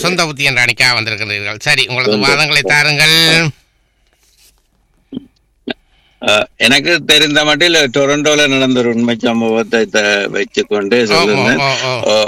சொந்த புத்தி என்ற அணிக்காக வந்திருக்கிறீர்கள் சரி உங்களது சொந்த- வாதங்களை தாருங்கள் அஹ், எனக்கு தெரிந்த மட்டில் டொரண்டோல நடந்த ஒரு உண்மை சம்பவத்தை த- வச்சுக்கொண்டு ஓ, ஓ, சொல்லுங்க ஓ, ஓ. ஓ,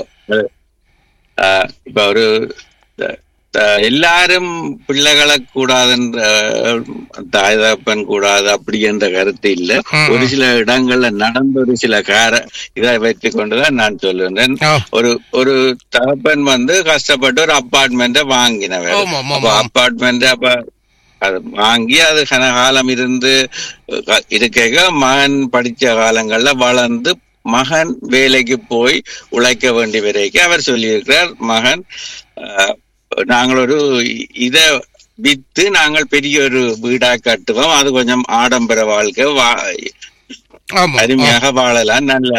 அஹ், இப்ப ஒரு த- த- எல்லாரும் பிள்ளைகளை கூடாதுன்ற தாய் தகப்பன் கூடாது அப்படி என்ற கருத்து இல்ல ம், ஒரு சில இடங்கள்ல நடந்த ஒரு சில கார இதை வச்சு கொண்டுதான் நான் சொல்லுகிறேன் ஓ, ஒரு ஒரு தகப்பன் வந்து கஷ்டப்பட்டு ஒரு அப்பார்ட்மெண்ட்டை வாங்கினவர் ஆமா, ஆமா, அப்ப ஆமா. அப்பார்ட்மெண்ட் அப்ப அது வாங்கி அது கன காலம் இருந்து அஹ், இருக்க மகன் படிச்ச காலங்கள்ல வளர்ந்து மகன் வேலைக்கு போய் உழைக்க வேண்டிய வரைக்கும் அவர் சொல்லியிருக்கிறார் மகன் அஹ், நாங்கள் ஒரு இத வித்து நாங்கள் பெரிய ஒரு வீடா கட்டுவோம் அது கொஞ்சம் ஆடம்பர வாழ்க்கை வா- ஆமா, அருமையாக வாழலாம் நல்ல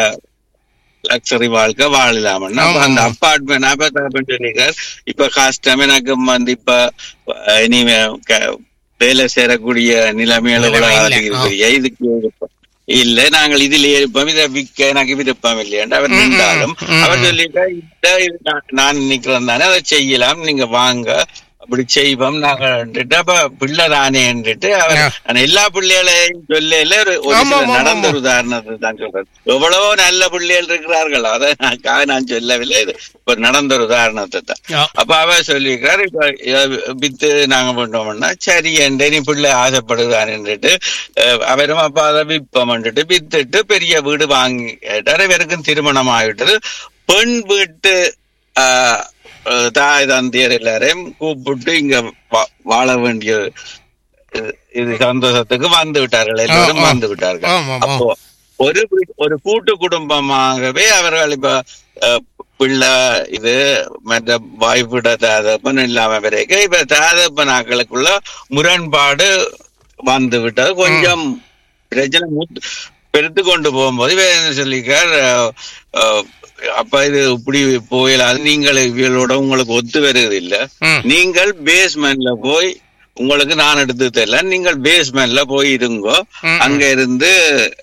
லக்ஸரி வாழ்க்கை வாழலாம் அப்ப ஆமா, அந்த ஆமா. அப்பார்ட்மெண்ட் அப்பார்ட்மெண்ட் சொல்லிருக்கார் இப்ப கஷ்டம் எனக்கு வந்து இப்ப அஹ், இனிமே க- வேலை சேரக்கூடிய நிலைமையில நிலைமை உலக இல்ல. இருக்கிறீங்க இதுக்கு விருப்பம் இல்ல நாங்கள் இதுல இருப்போம் இதை விற்க எனக்கு விருப்பம் இல்லையாண்டு அவர் ம், ம், நின்றாலும் ம், அவர் ம். சொல்லிட்டா இந்த இது நான் நான் நிக்கிறேன் தானே அதை செய்யலாம் நீங்க வாங்க அப்படி செய்வோம் நாங்க அப்ப பிள்ளை தானேன்ட்டு அவர் ஆ. ஆனா எல்லா பிள்ளைகளையும் சொல்லல ஒரு ஒரு ஆமா, சில ஆமா, நடந்த ஆமா. ஒரு உதாரணத்தை தான் சொல்றேன் எவ்வளவோ நல்ல பிள்ளைகள் இருக்கிறார்கள் அதை நான் கா- நான் சொல்லவில்லை இது இப்ப நடந்த ஒரு உதாரணத்தை தான் ஆ. அப்ப அவர் சொல்லியிருக்காரு இப்ப அஹ், வித்து நாங்க பண்ணோம்னா சரி என் நீ பிள்ளை ஆசைப்படுதான்னுட்டு அஹ், அவரும் அப்ப அதை விற்பம்ன்ட்டு வித்துட்டு பெரிய வீடு வாங்கி கேட்டார் இவருக்கும் திருமணம் ஆகிட்டது பெண் வீட்டு ஆஹ், அஹ், தாய் தந்தையர் எல்லாரையும் கூப்பிட்டு இங்க வா- வாழ வேண்டிய இது- இது சந்தோஷத்துக்கு வந்து விட்டார்கள் எல்லாரும் ஆ, ஆ. வந்து விட்டார்கள் ஆமா, ஆமா. அப்போ ஒரு வீ- ஒரு கூட்டு குடும்பமாகவே அவர்கள் இப்ப அஹ், பிள்ளை இது மற்ற வாய்ப்பிட தாதப்பன் இல்லாம வரைக்கும் இப்ப தாதப்பன் ஆக்களுக்குள்ள முரண்பாடு வந்து விட்டது கொஞ்சம் பிரச்சனை மூத்து- பெருத்து கொண்டு போகும்போது இவர் என்ன சொல்லிக்கார் அஹ், அஹ், அப்ப இது இப்படி போயிடாது நீங்கள் இவளோட உங்களுக்கு ஒத்து வருது இல்ல ம். நீங்கள் பேஸ்மெண்ட்ல போய் உங்களுக்கு நான் எடுத்து தரல நீங்கள் பேஸ்மெண்ட்ல போய் இருங்கோ ம், அங்க இருந்து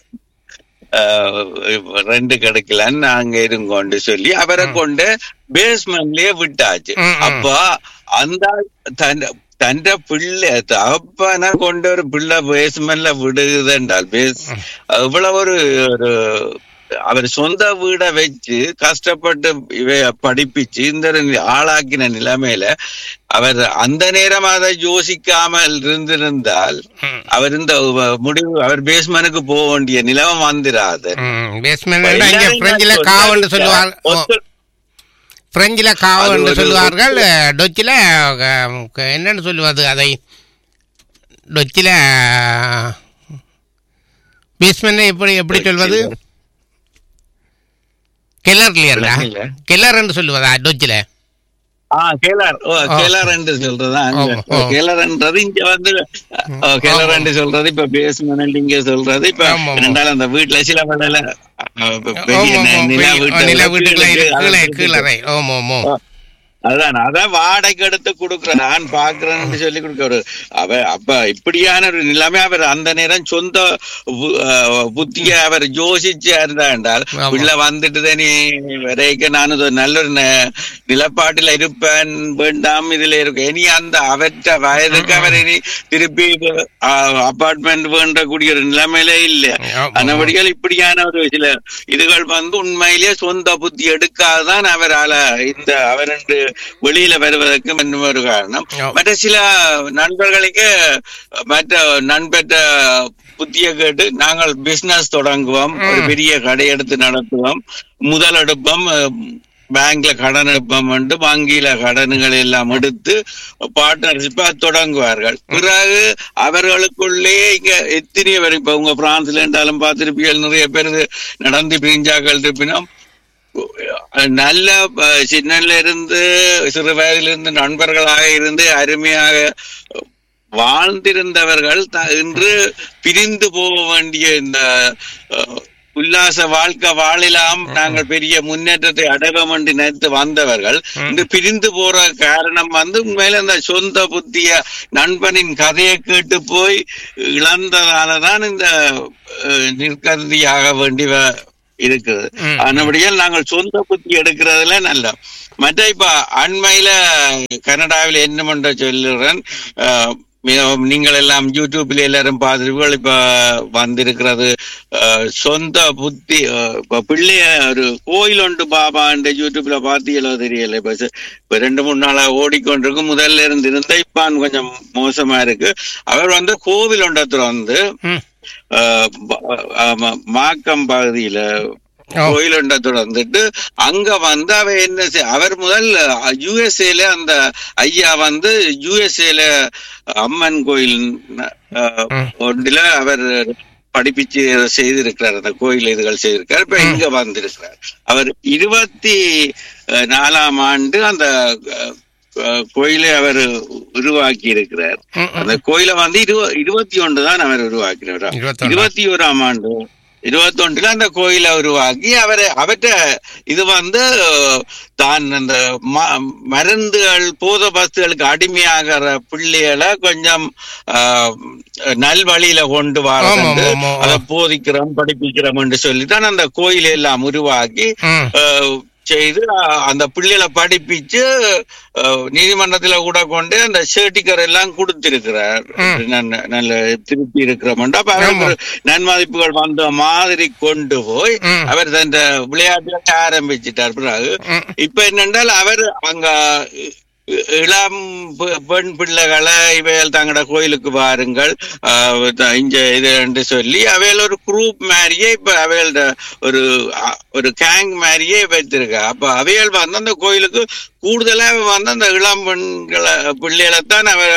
அஹ், ரெண்டு கிடைக்கலன்னு அங்க இருங்கோன்னு சொல்லி அவரை கொண்டு பேஸ்மெண்ட்லயே விட்டாச்சு ம், ம். அப்ப அந்த தன் തന്റെ പിള്ളെ തപ്പനെ കൊണ്ട് ഒരു പിള്ള ബേസ്മെന്റിലെ വിടുകയുണ്ടാൽ ബേസ് ഇവിടെ ഒരു ഒരു അവർ സ്വന്തം വീടെ വെച്ച് കഷ്ടപ്പെട്ട് ഇവയെ പഠിപ്പിച്ച് இந்த ஆளாக்கின நிலைமையில அவர் அந்த நேரம் அதை யோசிக்காமல் இருந்திருந்தால் ம். அவர் இந்த முடிவு அவர் பேஸ்மெனுக்கு போக வேண்டிய நிலைமை வந்துராது ம், பேஸ்மெண்ட் இங்க பிரெஞ்சில் காவன்னு சொல்லுவார் ஓ, ஒத்து- பிரெஞ்சில் காவ அது என்று ஒரு- சொல்லுவார்கள் டொச்சில் என்னன்னு சொல்லுவது அதை டொச்சில் பேஸ்மெண்ட் எப்படி எப்படி சொல்வது கெல்லர் இல்லையா இல்ல. கெல்லர் என்று சொல்லுவதா டொச்சில் ஆ கேளார் ஓ ஆ. கேளார் என்று சொல்றதா ஆமா, ஆ. கேளார்ன்றது இங்க வந்து ஓ, கேளார் என்று சொல்றது இப்ப பேஸ்மெண்ட் இங்க சொல்றது இப்ப ஆமா, ஆமா. ரெண்டாலும் அந்த வீட்டுல சில வேலையில அஹ், பெரிய ஆமா, ஆமா, நில பெரிய- வீட்டு நில வீட்டுக்குள்ள கீழே கீழே அதை கீழறை ஓமோ ஓமோ அதான் அதான் வாடகைக்கு எடுத்து கொடுக்குறேன் நான் பாக்குறேன்னு சொல்லி கொடுக்க அவ அப்ப இப்படியான ஒரு நிலைமை அவர் அந்த நேரம் சொந்த பு- அஹ், புத்திய அவர் யோசிச்சு இருந்தா என்றால் ஆமா. உள்ள வந்துட்டு நீ வரைக்கும் நான் ஒரு நல்ல ஒரு ந- நிலப்பாட்டில் இருப்பேன் வேண்டாம் இதுல இருக்க இனி அந்த அவற்ற வயதுக்கு அவர் இனி திருப்பி அபார்ட்மெண்ட் வேண்டக்கூடிய ஒரு நிலைமையில இல்ல ஆமா. அனபடிகள் இப்படியான ஒரு சில இதுகள் வந்து உண்மையிலேயே சொந்த புத்தி எடுக்காதான் அவரால இந்த அவர் என்று வெளியில வருவதற்கு இன்னும் ஒரு காரணம் ஆமா. மற்ற சில நண்பர்களுக்கு மற்ற நண்பற்ற புத்திய கேட்டு நாங்கள் பிசினஸ் தொடங்குவோம் ஒரு பெரிய கடை எடுத்து நடத்துவோம் முதல் எடுப்போம் பேங்க்ல கடன் எடுப்போம் வந்து வங்கியில கடன்கள் எல்லாம் எடுத்து பார்ட்னர்ஷிப்பா தொடங்குவார்கள் பிறகு அவர்களுக்குள்ளே இங்க எத்தனையோ பேர் இப்ப உங்க பிரான்ஸ்ல இருந்தாலும் பார்த்திருப்பீர்கள் நிறைய பேர் இது நடந்து பிரிஞ்சாக்கள் இருப்பினும் நல்ல அஹ், சின்னல இருந்து சிறு வயதிலிருந்து நண்பர்களாக இருந்து அருமையாக வாழ்ந்திருந்தவர்கள் த- இன்று பிரிந்து போக வேண்டிய இந்த அஹ், உல்லாச வாழ்க்கை வாழலாம் நாங்கள் பெரிய முன்னேற்றத்தை அடைவோம் என்று நினைத்து வந்தவர்கள் இந்த பிரிந்து போற காரணம் வந்து உண்மையில இந்த சொந்த புத்திய நண்பனின் கதையை கேட்டு போய் இழந்ததாலதான் இந்த அஹ், நிற்கதியாக வேண்டிய இருக்குது ம். அதனபடியால் நாங்கள் சொந்த புத்தி எடுக்கிறதுல நல்ல மற்ற இப்ப அண்மையில கனடாவில் என்ன சொல்லுறேன் அஹ், மிகவும் நீங்கள் எல்லாம் யூடியூப்ல எல்லாரும் பார்த்துருப்பீர்கள் இப்ப வந்திருக்கிறது அஹ், சொந்த புத்தி அஹ், இப்ப பிள்ளைய ஒரு கோயில் ஒன்று பாபா இந்த யூடியூப்ல பார்த்தீங்களோ தெரியல இப்ப ச- இப்ப ரெண்டு மூணு நாளா ஓடிக்கொண்டிருக்கு முதல்ல இருந்து இருந்த இப்ப கொஞ்சம் மோசமா இருக்கு அவர் வந்து கோவில் ஒன்றத்துல வந்து ம். அஹ், ப- ஆமா, மாக்கம் பகுதியில ஓ. கோயில் ஒன்றத்துல வந்துட்டு அங்க வந்து அவ என்ன செய்- அவர் முதல் யுஎஸ்ஏல அந்த ஐயா வந்து யுஎஸ்ஏல அம்மன் கோயில் அஹ், ம். ஒன்றில அவர் படிப்பிச்சு செய்திருக்கிறார் அந்த கோயில் இதுகள் செய்திருக்கார் இப்ப இங்க வந்திருக்கிறார் அவர் இருபத்தி அஹ், நாலாம் ஆண்டு அந்த அஹ், அஹ், கோயிலை அவர் உருவாக்கி இருக்கிறார் ம், ம். அந்த கோயிலை வந்து இருவ- இருபத்தி ஒன்று தான் அவர் உருவாக்கினார் இருபத்தொன்னு. இருபத்தி ஓராம் ஆண்டு இருபத்தொன்றுல அந்த கோயிலை உருவாக்கி அவரை அவற்ற இது வந்து தான் அந்த ம- மருந்துகள் பூத பஸ்துகளுக்கு அடிமையாகிற பிள்ளைகளை கொஞ்சம் ஆஹ், நல்வழியில கொண்டு வர ஆமா, ஆமா, ஆமா. அதை போதிக்கிறோம் படிப்பிக்கிறோம் என்று சொல்லி தான் அந்த கோயிலை எல்லாம் உருவாக்கி ம். ஆஹ், செய்து ஆஹ், அந்த பிள்ளைகளை படிப்பிச்சு ஆஹ், நீதிமன்றத்துல கூட கொண்டு அந்த சர்டிகர் எல்லாம் கொடுத்திருக்கிறார் ம். நல்ல- நல்ல திருப்பி இருக்கிறோம் அப்ப அவருக்கு ஆமா. ஒரு நன்மதிப்புகள் வந்த மாதிரி கொண்டு போய் ம். அவர் அந்த விளையாட்டுல ஆரம்பிச்சிட்டார் பிறகு ம். இப்ப என்னென்றால் அவர் அங்க இ- இ- இளம் பெ- பெண் பிள்ளைகளை இவைகள் தங்கட கோயிலுக்கு வாருங்கள் ஆஹ் த- இங்க இது என்று சொல்லி அவைகள் ஒரு குரூப் மாதிரியே இப்ப அவைகளோட ஒரு அ- ஒரு கேங் மாதிரியே வைத்திருக்க அப்ப அவைகள் வந்து அந்த கோயிலுக்கு கூடுதலா வந்து அந்த இளம் பெண்களை பிள்ளைகளை தான் அவர்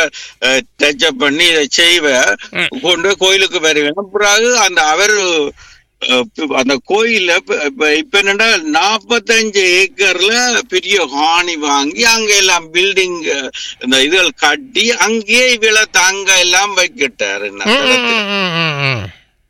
டச்சப் பண்ணி இதை செய்வ ம். கொண்டு போய் கோயிலுக்கு வருவேன் பிறகு அந்த அவர் அஹ், ப- அந்த கோயில்ல இப்ப- இப்ப இப்ப என்னடா நாற்பத்தஞ்சு ஏக்கர்ல பெரிய ஹானி வாங்கி அங்க எல்லாம் பில்டிங் இந்த இதுகள் கட்டி அங்கேயே இவள தங்க எல்லாம் வைக்கிட்டாரு ம், ம், ம், ம், ம்.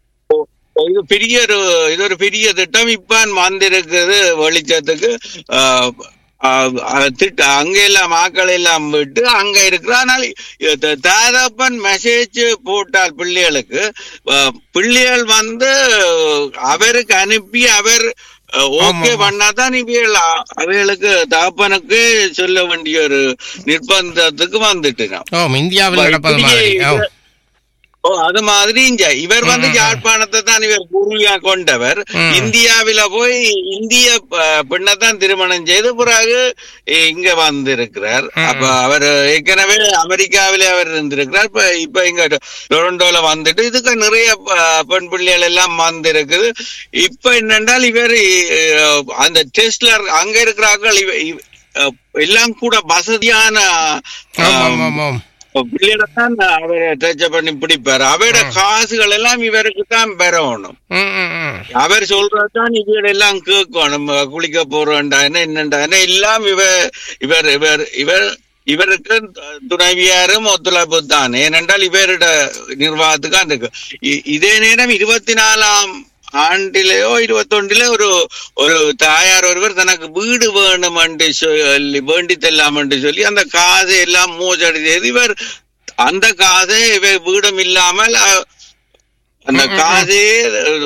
இது பெரிய ஒரு இது ஒரு பெரிய திட்டம் இப்ப வந்திருக்குது வெளிச்சத்துக்கு ஆஹ், ஆஹ், ஆஹ், திட்ட அங்க எல்லாம் ஆக்கள் எல்லாம் விட்டு அங்க இருக்கிற ஆனால் இது தாதப்பன் மெசேஜ் போட்டால் பிள்ளைகளுக்கு ஆஹ், பிள்ளைகள் வந்து அவருக்கு அனுப்பி அவர் ஓகே ஆமா. பண்ணாதான் இவைகள் அ- அவைகளுக்கு தகப்பனுக்கு சொல்ல வேண்டிய ஒரு நிர்பந்தத்துக்கு வந்துட்டு நான் ஓ இந்தியாவில் நடப்பது இப்படியே மாதிரி ஓ இது- ஓ அது மாதிரி இங்க இவர் வந்து ம், ம். யாழ்ப்பாணத்தை தான் இவர் குருவியா கொண்டவர் ம். இந்தியாவில போய் இந்திய ப- பெண்ணைத்தான் திருமணம் செய்து பிறகு இங்க வந்திருக்கிறார் ம். அப்ப அவர் ஏற்கனவே அமெரிக்காவிலே அவர் இருந்திருக்கிறார் இப்ப இப்ப இங்க டொரண்டோல வந்துட்டு இதுக்கு நிறைய ப- பெண் பிள்ளைகள் எல்லாம் வந்திருக்குது இப்ப என்னென்றால் இவர் அஹ், அந்த டெஸ்ட்ல அங்க இருக்கிறார்கள் இவ- இவ- அஹ், எல்லாம் கூட வசதியான ஆமாம் அஹ், ஆமாம் ஆமாம் பிள்ளையிடத்தான் அவரை டச் பண்ணி பிடிப்பாரு அவரோட ம். காசுகள் எல்லாம் இவருக்கு தான் பெறணும் ம், ம், ம். அவர் சொல்றதுதான் இவர் எல்லாம் கேட்கணும் குளிக்க போறோம்டா என்ன என்னண்டா என்ன எல்லாம் இவர் இவர் இவர் இவர் இவருக்கு துணைவியாரும் ஒத்துழைப்பு தான் ஏனென்றால் இவரோட நிர்வாகத்துக்கு அந்த இ- இதே நேரம் இருபத்தி நாலாம் ஆண்டிலேயோ இருபத்தொன்றிலே ஒரு ஒரு தாயார் ஒருவர் தனக்கு வீடு வேணும் என்று சொல்லி வேண்டி செல்லாம் என்று சொல்லி அந்த காசை எல்லாம் மோசடி செய்து இவர் அந்த காசை இவர் வீடும் இல்லாமல் அ- அந்த ம், ம், ம். காசே அஹ்,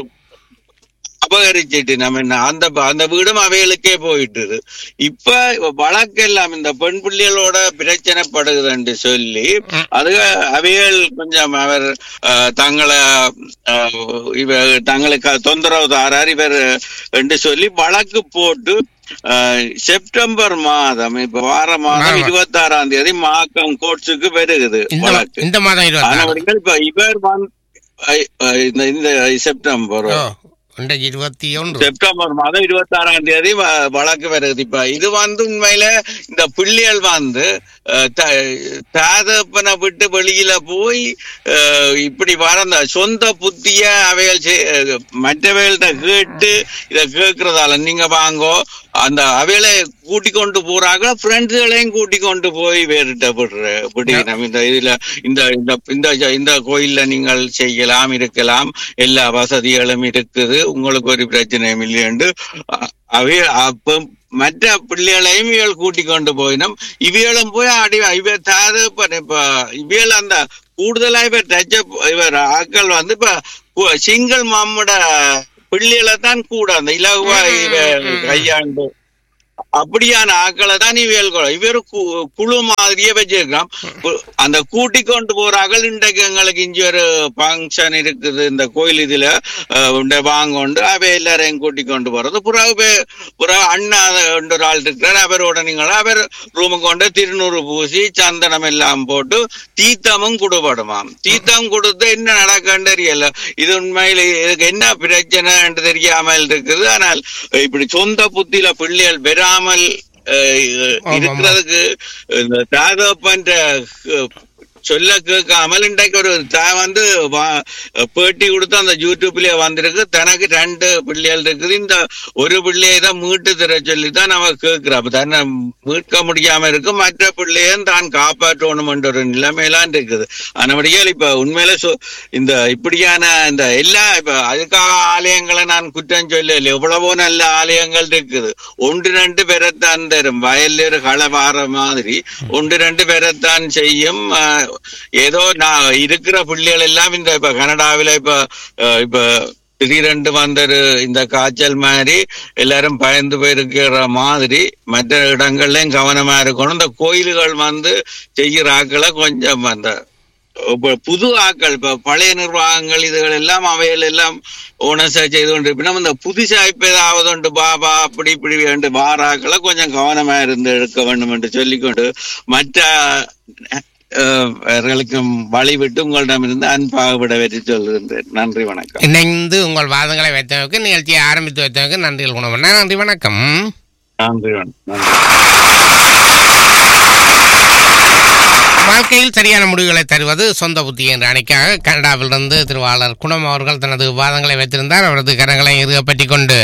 அபகரிச்சிட்டு நம்ம என்ன அந்த அந்த வீடும் அவைகளுக்கே போயிட்டுது இப்ப வழக்கெல்லாம் இந்த பெண் பிள்ளைகளோட பிரச்சனைப்படுகுதுன்னு சொல்லி ம். அது அவைகள் கொஞ்சம் அவர் அஹ், தங்களை அஹ், இவ தங்களுக்கு தொந்தரவு தாரார் இவர் என்று சொல்லி வழக்கு போட்டு அஹ், செப்டம்பர் மாதம் இப்ப வார மாதம் ஆமா. இருபத்தி ஆறாம் தேதி மாக்கம் கோர்ட்ஸுக்கு வருகுது இந்த மா- வழக்கு இந்த மாதம் இருபத்தாறு ஆனவர்கள் இப்ப இவர் வந்து ஐ- ஐ- இந்த இந்த செப்டம்பர் ஓ இன்றைக்கு இருபத்தி ஒன்று செப்டம்பர் மாதம் இருபத்தி ஆறாம் தேதி வ- வழக்கு வருது இப்ப இது வந்து உண்மையில இந்த பிள்ளைகள் வந்து அஹ், த- தாதப்பனை விட்டு வெளியில போய் அஹ், இப்படி வர அந்த சொந்த புத்திய அவைகள் செய்- அஹ், மற்றவைகள்ட்ட கேட்டு இத கேட்கறதால நீங்க வாங்கோ அந்த அவைகளை கூட்டி கொண்டு போறாங்க ஃப்ரெண்ட்ஸுகளையும் கூட்டி கொண்டு போய் வேறுட்ட விடுற விடுகிறோம் இந்த இதுல இந்த இந்த இந்த இந்த கோயில்ல நீங்கள் செய்யலாம் இருக்கலாம் எல்லா வசதிகளும் இருக்குது உங்களுக்கு ஒரு பிரச்சனையும் இல்லையென்று அ- அவை அப்ப மற்ற பிள்ளைகளையும் இவள் கூட்டி கொண்டு போயினோம் இவியலும் போய் அடி இவ தாது இப்ப இவியல் அந்த கூடுதலா இவர் டச் இவர் ஆக்கள் வந்து இப்ப சிங்கிள் மாமோட பிள்ளைகளை தான் கூட அந்த இலகுவா இவ கையாண்டு அப்படியான ஆக்களை தான் இவியல் இவர் குழு மாதிரியே வச்சிருக்கான் கு- அந்த கூட்டி கொண்டு போறார்கள் இன்றைக்கு எங்களுக்கு இங்க ஒரு ஃபங்க்ஷன் இருக்குது இந்த கோயில் இதுல அஹ், உண்ட வாங்கொண்டு அவை எல்லாரையும் கூட்டி கொண்டு போறது புறாவு பே- புறா அண்ணா என்ற ஒரு ஆள் இருக்கிறார் அவரோட நீங்கள் அவர் ரூமுக்கு கொண்டு திருநூறு பூசி சந்தனம் எல்லாம் போட்டு தீத்தமும் கொடுபடுமாம் தீத்தம் கொடுத்து என்ன நடக்கன்னு தெரியல இது உண்மையில இதுக்கு என்ன பிரச்சனை என்று தெரியாமல் இருக்குது ஆனால் இப்படி சொந்த புத்தியில பிள்ளைகள் பெறாமல் அஹ், ஆமா. இருக்கிறதுக்கு இந்த தாகப்பன்ற சொல்ல கேட்காமல் இன்றைக்கு ஒரு தா வந்து வா- பேட்டி கொடுத்து அந்த யூடியூப்லயே வந்திருக்கு தனக்கு ரெண்டு பிள்ளைகள் இருக்குது இந்த ஒரு பிள்ளையை தான் மீட்டு தர சொல்லி தான் நம்ம கேட்கிறோம் அப்ப தன்னை மீட்க முடியாம இருக்கு மற்ற பிள்ளையும் தான் காப்பாற்றணும் என்ற ஒரு நிலைமையெல்லாம் இருக்குது அதனபடியால் இப்ப உண்மையில சொ- இந்த இப்படியான இந்த எல்லா இப்ப அதுக்காக ஆலயங்களை நான் குற்றம் சொல்லல எவ்வளவோ நல்ல ஆலயங்கள் இருக்குது ஒன்று ரெண்டு பேரைத்தான் தரும் வயல்ல ஒரு களை வார மாதிரி ஒன்று ரெண்டு பேரைத்தான் செய்யும் ஆஹ், ஏதோ நான் இருக்கிற பிள்ளைகள் எல்லாம் இந்த இப்ப கனடாவில இப்ப ஆஹ், இப்ப திடீரென்று வந்தது இந்த காய்ச்சல் மாதிரி எல்லாரும் பயந்து போயிருக்கிற மாதிரி மற்ற இடங்கள்லயும் கவனமா இருக்கணும் இந்த கோயில்கள் வந்து செய்கிற ஆக்களை கொஞ்சம் அந்த இப்ப புது ஆக்கள் இப்ப பழைய நிர்வாகங்கள் இதுகள் எல்லாம் அவைகள் எல்லாம் ஓனஸா செய்து கொண்டு இருப்பினும் இந்த புதுசா இப்ப ஏதாவது உண்டு பாபா அப்படி இப்படி வேண்டு வாராக்களை கொஞ்சம் கவனமா இருந்து எடுக்க வேண்டும் என்று சொல்லிக்கொண்டு மற்ற அஹ், அவர்களுக்கும் வழிவிட்டு உங்களிடமிருந்து அன்பாக விட வெற்றி சொல்கின்றேன் நன்றி வணக்கம் இணைந்து உங்கள் வாதங்களை வைத்தவருக்கு நிகழ்ச்சியை ஆரம்பித்து வைத்தவருக்கு நன்றிகள் குணமண்ணா நன்றி வணக்கம் நன்றி வணக்கம் நன்றி வாழ்க்கையில் சரியான முடிவுகளை தருவது சொந்த புத்தி என்ற அணிக்காக கனடாவிலிருந்து திருவாளர் குணம் அவர்கள் தனது வாதங்களை வைத்திருந்தார் அவரது கரங்களை இறுக பற்றி கொண்டு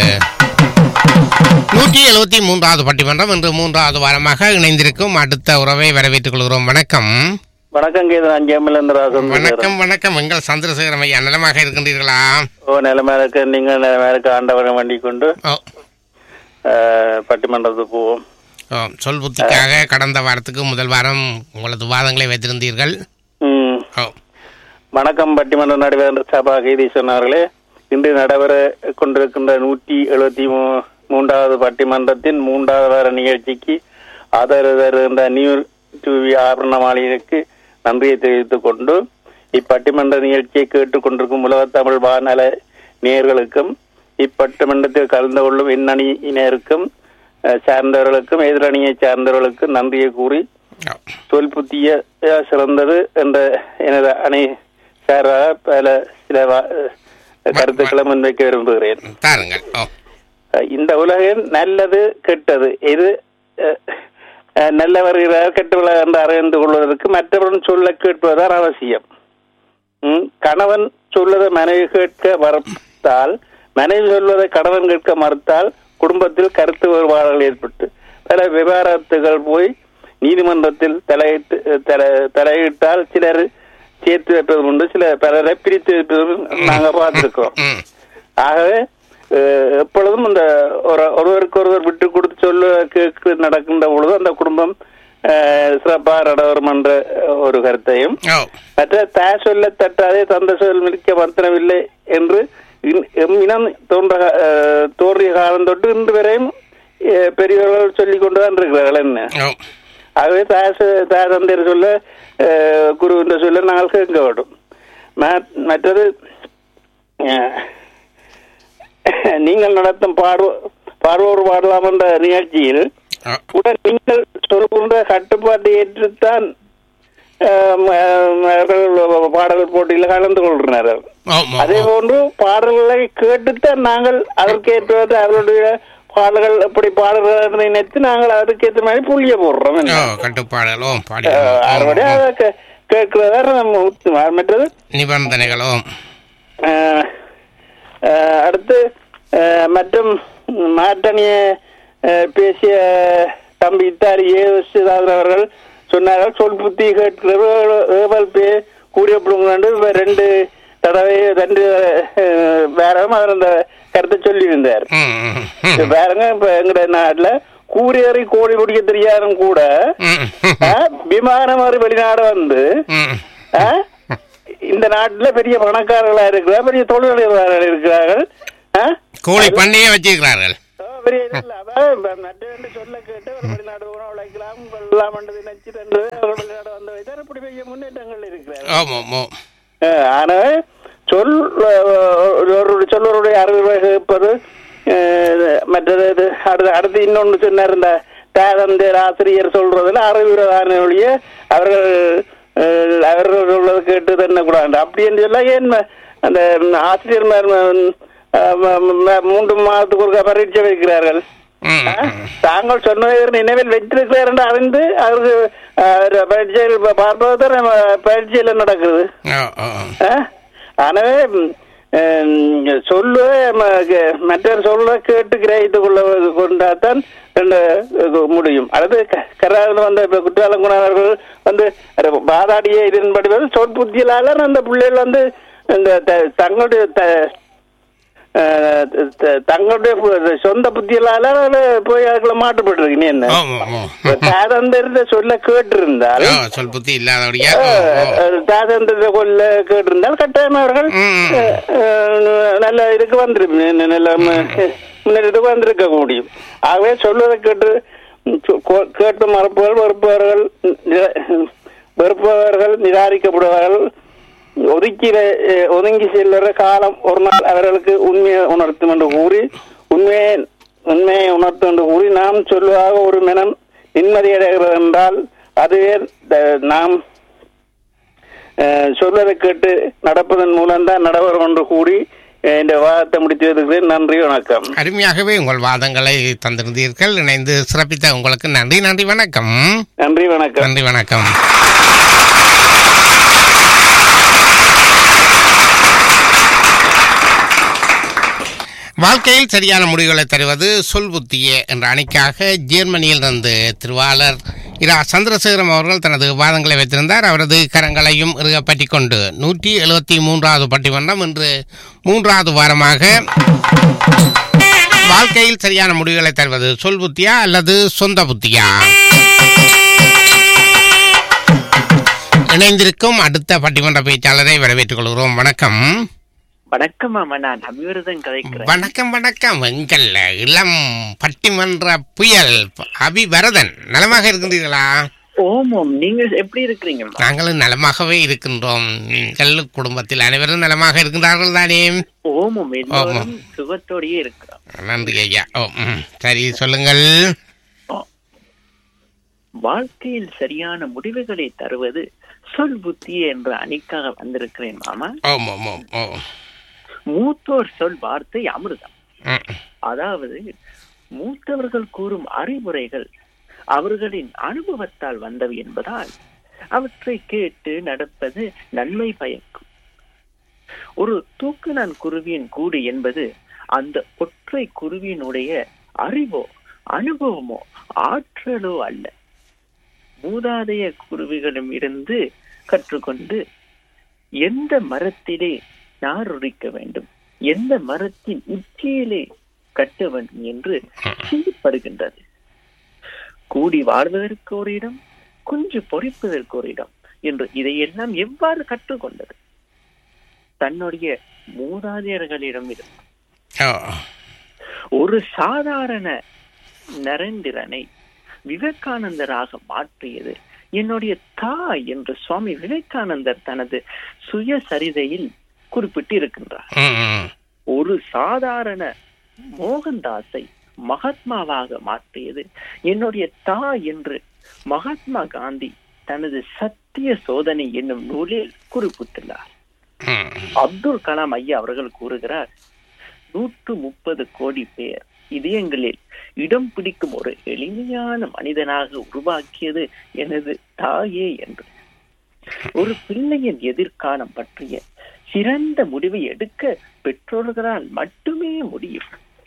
நூற்றி எழுபத்தி மூன்றாவது பட்டிமன்றம் இன்று மூன்றாவது வாரமாக இணைந்திருக்கும் அடுத்த உறவை வரவேற்றுக் கொள்கிறோம் வணக்கம் வணக்கம் கீது நான் ஜெயமலேந்திராசன் வணக்கம் வணக்கம் எங்கள் சந்திரசேகரம் ஐயா நலமாக இருக்கின்றீர்களா ஓ நிலைமை இருக்கு நீங்க நிலைமை இருக்கு ஆண்டவரை வண்டி கொண்டு ஓ அஹ், பட்டிமன்றத்துக்கு போவோம் ஓ, சொல் புத்திக்காக கடந்த வாரத்துக்கு முதல் வாரம் உங்களது வாதங்களை வைத்திருந்தீர்கள் ம். ஓ வணக்கம் பட்டிமன்ற நடுவர் சபா கீதீஸ்வரன் அவர்களே இன்று நடைபெற கொண்டிருக்கின்ற நூற்றி எழுபத்தி மூ- மூன்றாவது பட்டிமன்றத்தின் மூன்றாவது வார நிகழ்ச்சிக்கு ஆதரவு தருகின்ற நியூ டிவி ஆபரணமாளிகைக்கு நன்றியை தெரிவித்துக் கொண்டு இப்பட்டிமன்ற நிகழ்ச்சியை கேட்டுக்கொண்டிருக்கும் உலகத் தமிழ் வானல நேயர்களுக்கும் இப்பட்டிமன்றத்தில் கலந்து கொள்ளும் எண்ணணியினருக்கும் அஹ், சார்ந்தவர்களுக்கும் எதிரணியை சார்ந்தவர்களுக்கும் நன்றியை கூறி ஓ சொல் புத்திய சிறந்தது என்ற எனது அணை சாராக பல சில வா- கருத்துக்களை முன்வைக்க விரும்புகிறேன் தாருங்கள் ஓ அஹ் இந்த உலகில் நல்லது கெட்டது எது அஹ், அஹ், நல்லவர்கள் கெட்டவர்கள் என்று அறிந்து கொள்வதற்கு மற்றவர்கள் சொல்ல கேட்பதுதான் அவசியம் ம், கணவன் சொல்வதை மனைவி கேட்க மறுத்தால் மனைவி சொல்வதை கணவன் கேட்க மறுத்தால் குடும்பத்தில் கருத்து வேறுபாடுகள் ஏற்பட்டு பல விவாதத்துகள் போய் நீதிமன்றத்தில் தலையிட்டு தலை- தலையிட்டால் சிலர் சேர்த்து வைப்பதும் உண்டு சில பலரை பிரித்து வைப்பதும் நாங்க பார்த்திருக்கோம் ம் ஆகவே அஹ், எப்பொழுதும் இந்த ஒரு ஒருவருக்கு ஒருவர் விட்டு கொடுத்து சொல்ல கேட்க நடக்கின்ற பொழுது அந்த குடும்பம் அஹ், சிறப்பாக நடவரும் என்ற ஒரு கருத்தையும் ஓ மற்ற தாய் சொல்ல தட்டாதே தந்த சொல் மிக்க மர்த்தனவில்லை என்று இன்- எம் இனம் தோன்ற அஹ், தோன்றிய காலம் தொட்டு இன்று வரையும் அஹ், பெரியவர்கள் சொல்லிக் கொண்டுதான் இருக்கிறார்கள் என்ன ஓ ஆகவே தாய் சொ- தாய் தந்தையர் சொல்ல அஹ், குரு என்ற சொல்ல நாங்கள் கேட்க வேண்டும் ம- மற்றது அஹ், நீங்கள் நடத்தும் பாடு பாடுவோர் பாடலாம் என்ற நிகழ்ச்சியில் ஓ உடன் நீங்கள் சொல்கின்ற கட்டுப்பாட்டை ஏற்றுத்தான் அஹ், அவர்கள் பாடல் போட்டியில் கலந்து கொள்கிறார்கள் ஓ அதே போன்று பாடல்களை கேட்டுத்தான் நாங்கள் அதற்கேற்றது அவருடைய பாடல்கள் எப்படி பாடுகிறார் என்று நினைத்து நாங்கள் அதற்கேற்ற மாதிரி புள்ளிய போடுறோம் என்ன? ஓ கட்டுப்பாடுகள் ஓ பாடி அஹ், அறுபடியா அதை கே- கேட்கிறதா நம்ம உத்து- மற்றது நிபந்தனைகள் ஓ அஹ், அஹ், அடுத்து அஹ், மற்றும் மாற்றணிய அஹ், பேசிய தம்பி இத்தாரி ஏசுதாசன் அவர்கள் சொன்னார்கள் சொல் புத்தி கேட்கிறது ஏவல் பே கூடிய பிடுங்க ரெண்டு தடவை ரெண்டு அஹ், வேறம் அவர் அந்த கருத்தை சொல்லியிருந்தார் ம் ம், இப்ப ம் பாருங்க இப்ப எங்க நாட்டுல கூறியறி கோழி பிடிக்க தெரியாதும் கூட ம், அஹ், விமானம் மாதிரி வெளிநாடு வந்து ம் ஆ? இந்த நாட்டுல பெரிய பணக்காரர்களா இருக்கிறார் பெரிய தொழிலாளர்களாக இருக்கிறார்கள் ஆ? கோழி பண்ணையே வச்சிருக்கிறார்கள் ஓ, பெரிய இது இல்ல. அதாவது இப்ப மற்ற ரெண்டு சொல்ல கேட்டு ஒரு வெளிநாடு போனா உழைக்கலாம் வெள்ளலாம் பண்ணது நினைச்சு ரெண்டு ஒரு வெளிநாடு வந்து வைத்தார் இப்படி பெரிய முன்னேற்றங்கள் இருக்கிறார் ஆமாம் ஆமாம் அஹ், ஆனால் சொல் அஹ், ஒரு ஒரு சொல்வருடைய அறிவுரை கேட்பது அஹ், மற்றது இது அடுத்து அடுத்து இன்னொன்று சொன்னார் இந்த தாதந்தர் ஆசிரியர் சொல்றதுல அறிவுரைதான ஒழிய அவர்கள் அஹ், அவர்கள் சொல்றது கேட்டு தண்ணக்கூடாது அப்படி என்று சொல்ல ஏன் ம- அந்த ஆசிரியர் மூன்று மாதத்துக்கு ஒரு பரீட்சை வைக்கிறார்கள் ம் ஆ? தாங்கள் சொன்னதை இவர் நினைவில் வைத்திருக்கிறார் என்று அறிந்து அவருக்கு அவர் பரீட்சையில் பார்ப்பது தான் நம்ம பரீட்சையில் நடக்குது ஓ ஓ ஆ? எனவே ம், சொல்லு ம- க- மற்றவர் சொல்ல கேட்டு கிரகித்து கொள்ள கொண்டாதான் ரெண்டு இது முடியும் அல்லது கராவில் வந்த இப்ப குற்றாலங்குணர்கள் வந்து பாதாடிய இதன்படி வந்து சொற்புத்தியலால அந்த பிள்ளைகள் வந்து இந்த த- தங்களுடைய த- அஹ், த- தங்களுடைய பு- சொந்த புத்தியலால போய் அதுக்குள்ள மாட்டுப்பட்டு நீ என்ன ஆமாம் ஆமாம் தாதந்திரத்தை சொல்ல கேட்டிருந்தால் ஓ சொல் புத்தி இல்லாதபடியா ஓ ஓ தாதந்திரத்தை கொல்ல கேட்டிருந்தால் கட்டாயம் அவர்கள் ம், ம். அஹ், அஹ், நல்ல இதுக்கு வந்திருக்கும் நல்ல ம- முன்னேற்றத்துக்கு வந்திருக்க முடியும் ஆகவே சொல்வதை கேட்டு ம், சொ- கோ- கேட்டு மறுப்பவர்கள் வெறுப்பவர்கள் நிர- வெறுப்பவர்கள் நிராகரிக்கப்படுவார்கள் ஒதுக்கி அஹ், ஒதுங்கி செல்லுற காலம் ஒரு நாள் அவர்களுக்கு உண்மையை உணர்த்தும் என்று கூறி உண்மையை உண்மையை உணர்த்தும் என்று கூறி நாம் சொல்வதாக ஒரு மனம் நிம்மதியடைகிறது என்றால் அதுவே த- நாம் அஹ், சொல்வதை கேட்டு நடப்பதன் மூலம்தான் நடவரும் என்று கூறி அஹ், இந்த வாதத்தை முடித்து வருகிறேன் நன்றி வணக்கம் அருமையாகவே உங்கள் வாதங்களை தந்திருந்தீர்கள் இணைந்து சிறப்பித்த உங்களுக்கு நன்றி நன்றி வணக்கம் நன்றி வணக்கம் நன்றி வணக்கம் வாழ்க்கையில் சரியான முடிவுகளை தருவது சொல் புத்தியே என்ற அணிக்காக ஜெர்மனியிலிருந்து திருவாளர் இரா சந்திரசேகரம் அவர்கள் தனது வாதங்களை வைத்திருந்தார் அவரது கரங்களையும் இறுகப்பற்றி கொண்டு நூற்றி எழுபத்தி மூன்றாவது பட்டிமன்றம் இன்று மூன்றாவது வாரமாக வாழ்க்கையில் சரியான முடிவுகளை தருவது சொல் புத்தியா அல்லது சொந்த புத்தியா இணைந்திருக்கும் அடுத்த பட்டிமன்ற பேச்சாளரை வரவேற்றுக் கொள்கிறோம் வணக்கம் வணக்கம் மாமா நான் அபிவிரதம் கதைக்கிறேன் வணக்கம் வணக்கம் எங்கள் இளம் பட்டிமன்ற புயல் அபிவரதன் நலமாக இருக்கின்றீர்களா ஓமம் நீங்க எப்படி இருக்கிறீங்க மாமா? நாங்களும் நலமாகவே இருக்கின்றோம் நீங்கள் குடும்பத்தில் அனைவரும் நலமாக இருக்கின்றார்கள் தானே ஓமம் எல்லோரும் சுகத்தோடயே இருக்கிறோம் நன்றி ஐயா ஓ ம், சரி சொல்லுங்கள் வாழ்க்கையில் சரியான முடிவுகளை தருவது சொல் புத்தி என்ற அணிக்காக வந்திருக்கிறேன் மாமா ஓம் ஓம் ஓம் ஓ மூத்தோர் சொல் வார்த்தை அமிர்தம் ம், அதாவது மூத்தவர்கள் கூறும் அறிவுரைகள் அவர்களின் அனுபவத்தால் வந்தவை என்பதால் அவற்றை கேட்டு நடப்பது நன்மை பயக்கும் ஒரு தூக்குநான் குருவியின் கூடு என்பது அந்த ஒற்றை குருவியினுடைய அறிவோ அனுபவமோ ஆற்றலோ அல்ல மூதாதைய குருவிகளிடம் இருந்து கற்றுக்கொண்டு எந்த மரத்திலே நார் உரிக்க வேண்டும் எந்த மரத்தின் உச்சியிலே கட்ட வேண்டும் என்று சிந்திப்படுகின்றது கூடி வாழ்வதற்கு ஒரு இடம் குஞ்சு பொறிப்பதற்கு ஒரு இடம் என்று இதையெல்லாம் எவ்வாறு கற்றுக்கொண்டது தன்னுடைய மூதாதையர்களிடம் இருந்து ஓ ஒரு சாதாரண நரேந்திரனை விவேகானந்தராக மாற்றியது என்னுடைய தாய் என்று சுவாமி விவேகானந்தர் தனது சுயசரிதையில் குறிப்பிட்டு இருக்கின்றார் ம், ம். ஒரு சாதாரண மோகன்தாஸை மகாத்மாவாக மாற்றியது என்னுடைய தாய் என்று மகாத்மா காந்தி தனது சத்திய சோதனை என்னும் நூலில் குறிப்பிட்டுள்ளார் ம். அப்துல் கலாம் ஐயா அவர்கள் கூறுகிறார் நூற்று முப்பது கோடி பேர் இதயங்களில் இடம் பிடிக்கும் ஒரு எளிமையான மனிதனாக உருவாக்கியது எனது தாயே என்று ஒரு பிள்ளையின் எதிர்காலம் பற்றிய சிறந்த முடிவை எடுக்க பெற்றோர்களால் மட்டுமே முடியும்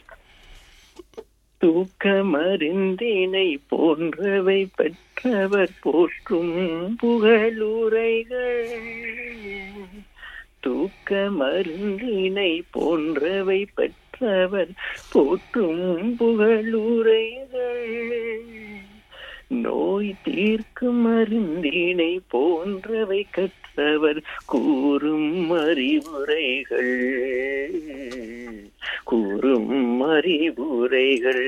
தூக்க மருந்தினை போன்றவை பெற்றவர் போற்றும் புகழுரைகள் தூக்க மருந்தினை போன்றவை பெற்றவர் போற்றும் புகழுரைகள் நோய் தீர்க்கும் மருந்தினை போன்றவை கற்றவர் கூறும் அறிவுரைகள் கூறும் அறிவுரைகள்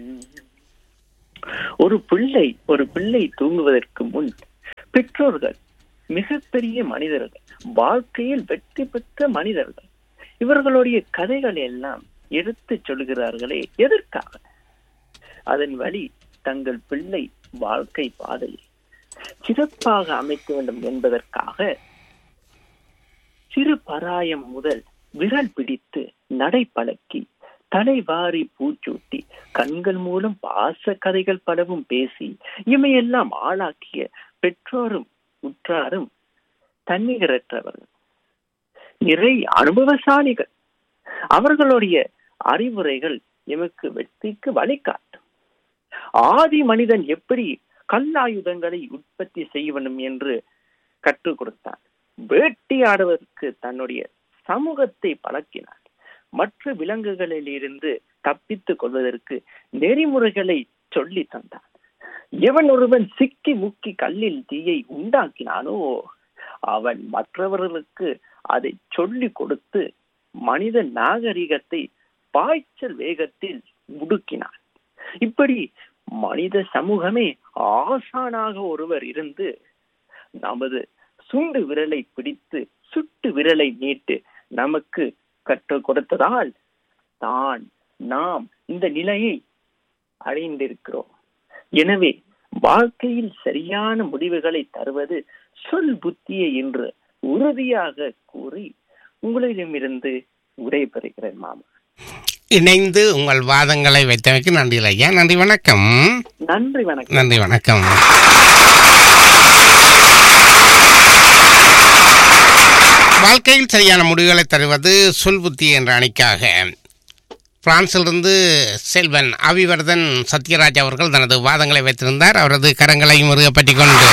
ஒரு பிள்ளை ஒரு பிள்ளை தூங்குவதற்கு முன் பெற்றோர்கள் மிகப்பெரிய மனிதர்கள் வாழ்க்கையில் வெற்றி பெற்ற மனிதர்கள் இவர்களுடைய கதைகள் எல்லாம் எடுத்துச் சொல்கிறார்களே எதற்காக அதன் வழி தங்கள் பிள்ளை வாழ்க்கை பாதையை சிறப்பாக அமைக்க வேண்டும் என்பதற்காக சிறு பராயம் முதல் விரல் பிடித்து நடை பழக்கி தலைவாரி பூச்சூட்டி கண்கள் மூலம் பாச கதைகள் பலவும் பேசி இமையெல்லாம் ஆளாக்கிய பெற்றோரும் உற்றாரும் தன்னிகரற்றவர்கள் நிறை அனுபவசாலிகள் அவர்களுடைய அறிவுரைகள் எமக்கு வெற்றிக்கு வழிகாட்டும் ஆதி மனிதன் எப்படி கல்லாயுதங்களை உற்பத்தி செய்ய வேண்டும் என்று கற்றுக் கொடுத்தான் வேட்டையாடுவதற்கு தன்னுடைய சமூகத்தை பழக்கினார் மற்ற விலங்குகளில் இருந்து தப்பித்துக் கொள்வதற்கு நெறிமுறைகளை சொல்லி தந்தான் எவன் ஒருவன் சிக்கி முக்கி கல்லில் தீயை உண்டாக்கினானோ அவன் மற்றவர்களுக்கு அதை சொல்லிக் கொடுத்து மனித நாகரிகத்தை பாய்ச்சல் வேகத்தில் முடுக்கினான் இப்படி மனித சமூகமே ஆசானாக ஒருவர் இருந்து நமது சுண்டு விரலை பிடித்து சுட்டு விரலை நீட்டு நமக்கு கற்றுக் கொடுத்ததால் தான் நாம் இந்த நிலையை அடைந்திருக்கிறோம் எனவே வாழ்க்கையில் சரியான முடிவுகளை தருவது சொல் புத்தியை என்று உறுதியாக கூறி உங்களிடமிருந்து விடைபெறுகிறேன் மாமா இணைந்து உங்கள் வாதங்களை வைத்தமைக்கு நன்றி ஐயா நன்றி வணக்கம் நன்றி வணக்கம் நன்றி வணக்கம் வாழ்க்கையில் சரியான முடிவுகளை தருவது சொல் புத்தி என்ற அணிக்காக பிரான்சிலிருந்து செல்வன் அபிவர்தன் சத்யராஜ் அவர்கள் தனது வாதங்களை வைத்திருந்தார் அவரது கரங்களை முருகப்பட்டி கொண்டு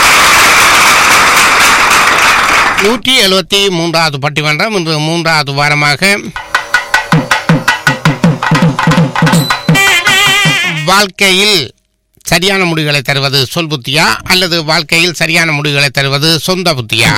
நூற்றி எழுபத்தி மூன்றாவது பட்டிமன்றம் இன்று மூன்றாவது வாரமாக வாழ்க்கையில் சரியான முடிவுகளை தருவது சொல் புத்தியா அல்லது வாழ்க்கையில் சரியான முடிவுகளை தருவது சொந்த புத்தியா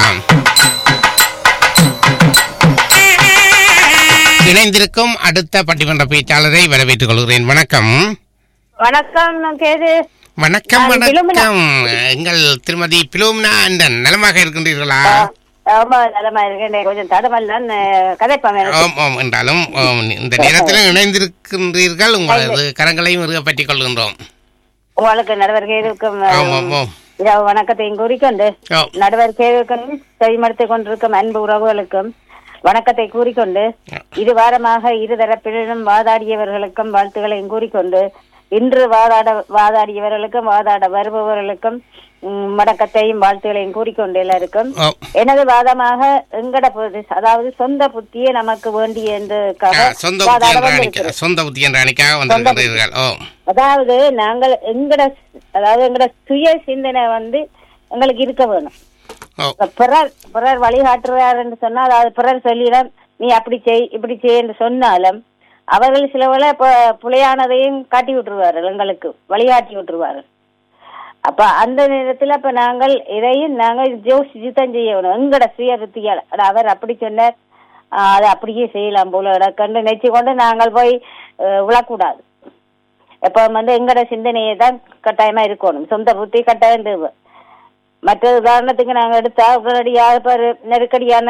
இணைந்திருக்கும் அடுத்த பட்டிமன்ற பேச்சாளரை வரவேற்றுக் கொள்கிறேன் வணக்கம் வணக்கம் கேது வணக்கம் நான் பிலோமினா. வணக்கம் எங்கள் திருமதி பிலோமினா அண்டன் நலமாக இருக்கின்றீர்களா ரொம்ப நலமா இருக்கேன் கொஞ்சம் தடமெல்லாம் கதைப்பேன் எனக்கு. ஆம் ஆம் என்றாலும் ஆம், இந்த நேரத்தில் இணைந்திருக்கின்றீர்கள் உங்களது கரங்களையும் பற்றிக் கொள்கின்றோம் உங்களுக்கு நடுவர்கள் இருக்கும் ஆம் ஆம் ஆம் இரவு வணக்கத்தையும் கூறிக்கொண்டு ஆம். நடுவர்களுக்கும் செவிமடுத்துக் கொண்டிருக்கும் அன்பு உறவுகளுக்கும் வணக்கத்தை கூறிக்கொண்டு இரு வாரமாக இருதரப்பிலும் வாதாடியவர்களுக்கும் வாழ்த்துக்களையும் கூறிக்கொண்டு இன்று வாதாட வாதாடியவர்களுக்கும் வாதாட வருபவர்களுக்கும் ம், வணக்கத்தையும் வாழ்த்துக்களையும் கூறிக்கொண்டு எல்லாருக்கும் ஆம். எனது வாதமாக எங்கட புத்தி- அதாவது சொந்த புத்தியே நமக்கு வேண்டிய ஆ, என்றுக்காக சொந்த புத்தி வாதாட என்ற அணிக்காக வந்திருக்கிறேன். சொந்த புத்தி என்ற அணிக்காக வந்திருக்கின்றீர்கள் ஓ அதாவது நாங்கள் எங்கட அதாவது எங்கட சுய சிந்தனை வந்து எங்களுக்கு இருக்க வேணும் ஓ இப்ப பிறர் பிறர் வழிகாட்டுறார் என்று சொன்னால் அதாவது பிறர் சொல்லிடம் நீ அப்படி செய் இப்படி செய் என்று சொன்னாலும் அவர்கள் சில வேளை ப- புலையானதையும் காட்டி விட்டுருவார்கள் எங்களுக்கு வழிகாட்டி விட்டுருவார்கள் அப்ப அந்த நேரத்துல அப்ப நாங்கள் இதையும் நாங்கள் யோசிச்சு தான் செய்யணும் எங்கட சுய புத்தியால் அட, அவர் அப்படி சொன்னார் ஆஹ், அதை அப்படியே செய்யலாம் போல அட, கண்டு நெச்சு கொண்டு நாங்கள் போய் அஹ், விழக்கூடாது எப்ப வந்து எங்கட சிந்தனையை தான் கட்டாயமா இருக்கணும் சொந்த புத்தி கட்டாயம் தேவை மற்ற உதாரணத்துக்கு நாங்க எடுத்தா உடனடியாக பாரு நெருக்கடியான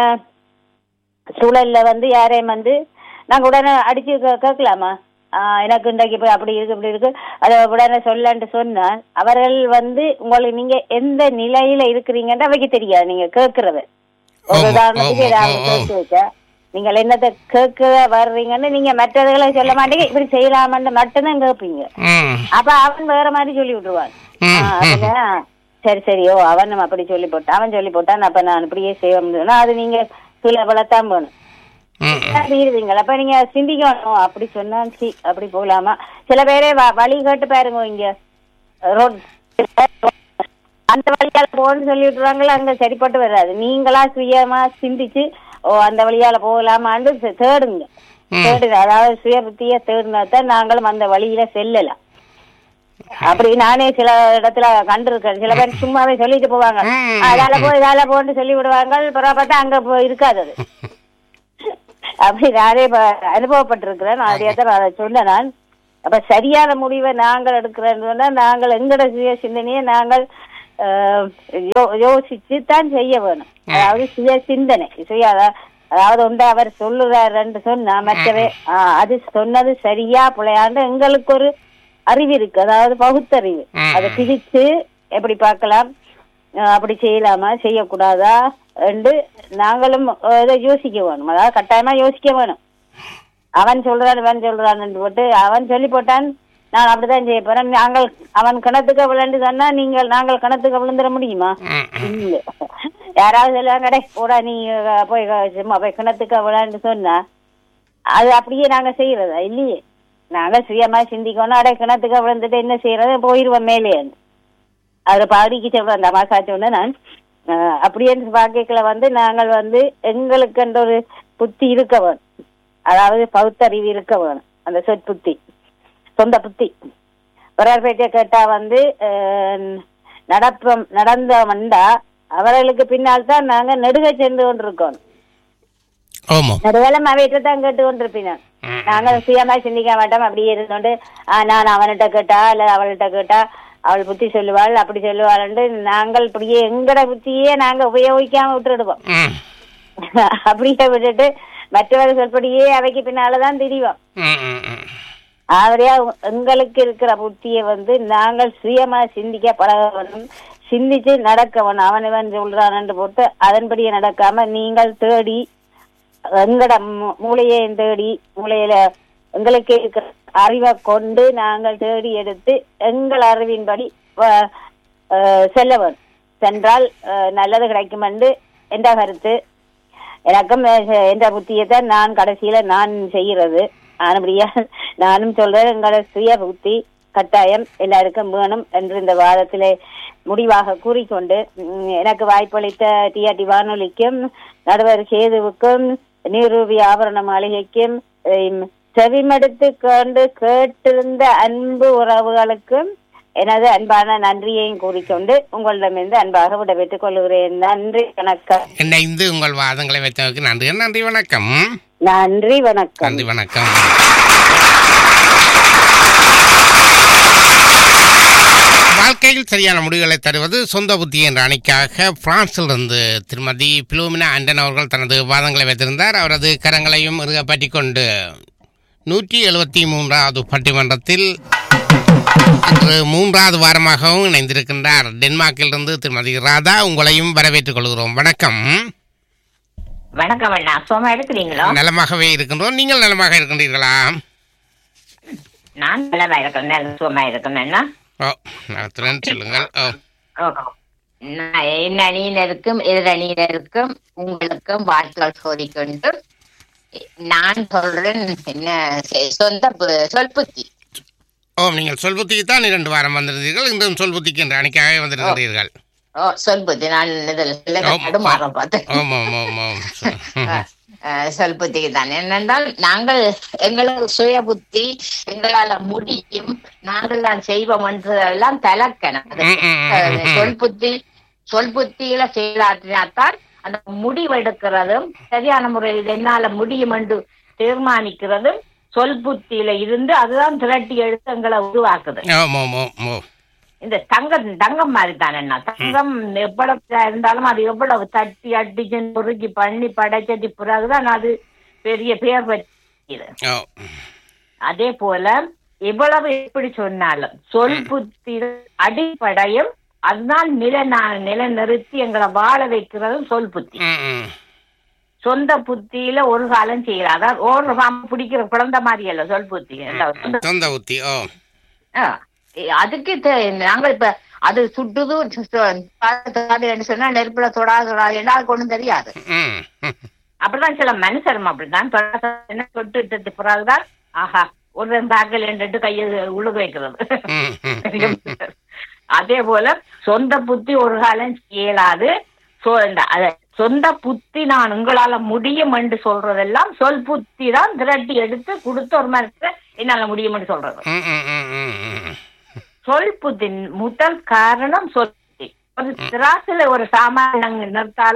சூழல்ல வந்து யாரையும் வந்து நாங்க உடனே அடிச்சு கே- கேட்கலாமா ஆஹ் எனக்கு இன்றைக்கு போய் அப்படி இருக்கு இப்படி இருக்கு அதை உடனே சொல்லன்ட்டு சொன்னா அவர்கள் வந்து உங்களுக்கு நீங்க எந்த நிலையில இருக்கிறீங்கன்னு அவைக்கு தெரியாது நீங்க கேட்கறது ஒரு ஆமா, உதாரணத்துக்கு ஆமா, ஏதாவது ஆமா. கேட்க வைக்க நீங்கள் என்னத்தை கேட்க வர்றீங்கன்னு நீங்க மற்றதுகளை சொல்ல மாட்டீங்க இப்படி செய்யலாமான்னு மட்டும்தான் கேட்பீங்க ம் அப்ப அவன் வேற மாதிரி சொல்லி விட்டுருவான் ம், ஆ, அதுல, சரி சரி ஓ அவன் நம்ம அப்படி சொல்லி போட்டான் அவன் சொல்லி போட்டான் அப்ப நான் இப்படியே செய்வோம்னு அது நீங்க சில வளர்த்தான் போகணும் ம் தீருவீங்களா அப்ப நீங்க சிந்திக்கணும் அப்படி சொன்னா சி அப்படி போகலாமா சில பேரே வ- வழி கேட்டு பாருங்க இங்க ரோட் அந்த வழியால போகணும்னு சொல்லி விட்டுருவாங்களா அங்க சரிப்பட்டு வராது நீங்களா சுயமா சிந்திச்சு ஓ அந்த வழியால போகலாமான்னு தே- தேடுங்க ம். தேடுங்க அதாவது சுய புத்திய தேடினா தான் நாங்களும் அந்த வழியில செல்லலாம் அப்படி நானே சில இடத்துல கண்டிருக்கேன் சில பேர் சும்மாவே சொல்லிட்டு போவாங்க ம். அதால போ இதால போன்னு சொல்லி விடுவாங்க அப்புறம் பார்த்தா அங்க போய் இருக்காது அது அப்படி நானே இப்ப அனுபவப்பட்டிருக்கிறேன் அதே தான் அதை சொன்னேன் நான் அப்ப சரியான முடிவை நாங்கள் எடுக்கிறேன்னு சொன்னா நாங்கள் எங்கட சுய சிந்தனையை நாங்கள் ஆஹ், யோ- யோசிச்சு தான் செய்ய வேணும் அதாவது சுய சிந்தனை சுய அத- அதாவது உண்டு அவர் சொல்லுறாருன்னு சொன்னா மற்றவே ஆஹ், அது சொன்னது சரியா பிள்ளையாண்டு எங்களுக்கு ஒரு அறிவு இருக்கு அதாவது பகுத்தறிவு ம். அதை பிரிச்சு எப்படி பார்க்கலாம் ஆஹ், அப்படி செய்யலாமா செய்யக்கூடாதா என்று நாங்களும் ஆஹ், இதை யோசிக்க வேணும் அதாவது கட்டாயமா யோசிக்க வேணும் அவன் சொல்றான் இவன் சொல்றான்னு போட்டு அவன் சொல்லி போட்டான் நான் அப்படிதான் செய்ய போறேன் நாங்கள் அவன் கிணத்துக்கு விழுந்து சொன்னா நீங்கள் நாங்கள் கிணத்துக்கு விழுந்துட முடியுமா ம், ம். இல்ல யாராவது சொல்லுவாங்க டே போடா நீ அஹ், போய் க- சும்மா போய் கிணத்துக்கு விழான்னு சொன்னா அது அப்படியே நாங்க செய்யறதா இல்லையே நாங்க சுயமா சிந்திக்கணும் அடே கிணத்துக்கு விழுந்துட்டு என்ன செய்யறது போயிருவோம் மேலே அதுல பாடிக்கு சொல்றேன் அந்த மாசா சொன்னேன் நான் அஹ், அப்படியே பாக்கிக்கல வந்து நாங்கள் வந்து எங்களுக்கு என்ற ஒரு புத்தி இருக்க வேணும் அதாவது பகுத்தறிவு இருக்க வேணும் அந்த சொற்புத்தி சொந்த புத்தி பிறர் பேச்சை கேட்டா வந்து அஹ், நடப்பம் நடந்த வந்தா அவர்களுக்கு பின்னால் தான் நாங்க நெடுக சென்று கொண்டிருக்கோம் ஆமாம் நடுவேலம் அவையிட்ட தான் கேட்டு கொண்டிருப்பினோம் ம். நாங்கள் சுயமா சிந்திக்க மாட்டோம் அப்படியே இருந்தோண்டு ஆ, நான் அவன்கிட்ட கேட்டா இல்ல அவள்கிட்ட கேட்டா அவள் புத்தி சொல்லுவாள் அப்படி சொல்லுவாள்ன்ட்டு நாங்கள் இப்படியே எங்கட புத்தியே நாங்க உபயோகிக்காம விட்டுடுவோம் ம் அப்படியே விட்டுட்டு மற்றவர்கள் சொல்படியே அவைக்கு பின்னாலதான் திரிவோம் ம் ம் ம் ஆவரையா எங்களுக்கு இருக்கிற புத்தியை வந்து நாங்கள் சுயமா சிந்திக்க பழகணும் சிந்திச்சு நடக்கணும் அவன் இவன் சொல்றான்னு போட்டு அதன்படியே நடக்காம நீங்கள் தேடி எங்கட மூ- மூளையையும் தேடி மூளையில எங்களுக்கு இருக்கிற அறிவை கொண்டு நாங்கள் தேடி எடுத்து எங்கள் அறிவின்படி வ- அஹ், செல்ல வேணும் சென்றால் அஹ், நல்லது கிடைக்கும் என்று என்ற கருத்து எனக்கும் அஹ், என்ற புத்தியை தான் நான் கடைசியில நான் செய்கிறது ஆனபடியா நானும் சொல்றேன் எங்களோட சுய புத்தி கட்டாயம் எல்லாருக்கும் வேணும் என்று இந்த வாதத்திலே முடிவாக கூறிக்கொண்டு உம், எனக்கு வாய்ப்பளித்த டிஆர்டி வானொலிக்கும் நடுவர் சேதுவுக்கும் நீரூபி ஆபரண மாளிகைக்கும் உம், செவிமடுத்து கொண்டு கேட்டிருந்த அன்பு உறவுகளுக்கும் எனது அன்பான நன்றியையும் கூறிக்கொண்டு உங்களிடமிருந்து அன்பாக விடைபெற்றுக் கொள்கிறேன் நன்றி வணக்கம் இணைந்து உங்கள் வாதங்களை வைத்ததற்கு நன்றி நன்றி வணக்கம் நன்றி வணக்கம் நன்றி வணக்கம் வாழ்க்கையில் சரியான முடிவுகளை தருவது சொந்த புத்தி என்ற அணிக்காக பிரான்சிலிருந்து திருமதி பிலோமினா ஆண்டன் அவர்கள் தனது வாதங்களை வைத்திருந்தார் அவரது கரங்களையும் இறுக பற்றிக் கொண்டு நூற்றி எழுபத்தி மூன்றாவது பட்டிமன்றத்தில் இன்று மூன்றாவது வாரமாகவும் இணைந்திருக்கின்றார் டென்மார்க்கிலிருந்து திருமதி ராதா உங்களையும் வரவேற்றுக் கொள்கிறோம் வணக்கம் வணக்கம் அண்ணா சும்மா இருக்கிறீங்களோ நலமாகவே இருக்கின்றோம் நீங்கள் நலமாக இருக்கின்றீர்களா நான் நலமா இருக்கேன் நல்ல சும்மா இருக்கேன் அண்ணா ஓ நலத்துடன் சொல்லுங்கள் ஓ ஓ. நான் என் அணியினருக்கும் எதிரணியினருக்கும் உங்களுக்கும் வாழ்த்துக்கள் சோதிக்கொண்டு நான் சொல்றேன் என்ன செ- சொந்த பு- சொல்புத்தி ஓ நீங்கள் சொல்புத்திக்கு தான் இரண்டு வாரம் வந்திருந்தீர்கள் இன்றும் சொல்புத்திக்கு என்ற அணிக்காக வந்திருக்கிறீர்கள் ஓ சொல்புத்தி நான் இதில் சொல்ல ஆம், தடுமாற பார்த்தேன் ஆமாம் ஆமாம் ஆமாம் சொ- ம். சொல்புத்திக்கு தான் என்னென்றால் நாங்கள் எங்களுக்கு சுய புத்தி எங்களால முடியும் நாங்கள் தான் செய்வோம் என்றதெல்லாம் தலக்கணும் அது ம், ம், ம், ம். சொல் புத்தி சொல் புத்தியில செயலாற்றினாத்தான் அந்த முடிவெடுக்கிறதும் சரியான முறையில் என்னால முடியும் என்று தீர்மானிக்கிறதும் சொல் புத்தியில இருந்து அதுதான் திரட்டி எடுத்து எங்களை உருவாக்குது ஆமாம் ஆமாம் ஆமாம் இந்த தங்கம் தங்கம் மாதிரி தானே தங்கம் எவ்வளவு இருந்தாலும் அது எவ்வளவு தட்டி அடிச்சு பொறுக்கி பண்ணி படைச்சது பிறகுதான் அது பெரிய பேர் பெற்றது ஓ அதே போல எவ்வளவு எப்படி சொன்னாலும் சொல் புத்தி அடிப்படையும் அதுதான் நில நிலைநிறுத்தி எங்களை வாழ வைக்கிறதும் சொல் புத்தி ம் ம் சொந்த புத்தியில ஒரு காலம் செய்யலாம் அதாவது ஒரு பாம்பு பிடிக்கிற குழந்தை மாதிரி அல்ல சொல் புத்தி இல்ல, சொந்த சொந்த புத்தி ஓ ஆ, அதுக்கு தே- நாங்கள் இப்ப அது சுட்டுது சு- தொடாதுன்னு சொன்னா நெருப்புல தொடாது தொடாது எல்லாருக்கும் ஒண்ணும் தெரியாது ம் ம். அப்படிதான் சில மனுஷரும் அப்படிதான் தொடாத என்ன தொட்டு பிறகுதான் ஆஹா ஒரு தாக்கல் என்று கையை உழுக வைக்கிறது ம், ம், ம். அதே போல சொந்த புத்தி ஒரு காலம் இயலாது சொ- இந்த- அத- சொந்த புத்தி நான் உங்களால முடியும் என்று சொல்றதெல்லாம் சொல் புத்தி தான் திரட்டி எடுத்து கொடுத்த ஒரு மரத்தை என்னால முடியும் என்று சொல்றது ம், ம், ம், ம், ம். சொல் புத்தின் முதல் காரணம் சொல் புத்தி ஒரு திராசுல ஒரு சாமான் நிறுத்தாலும்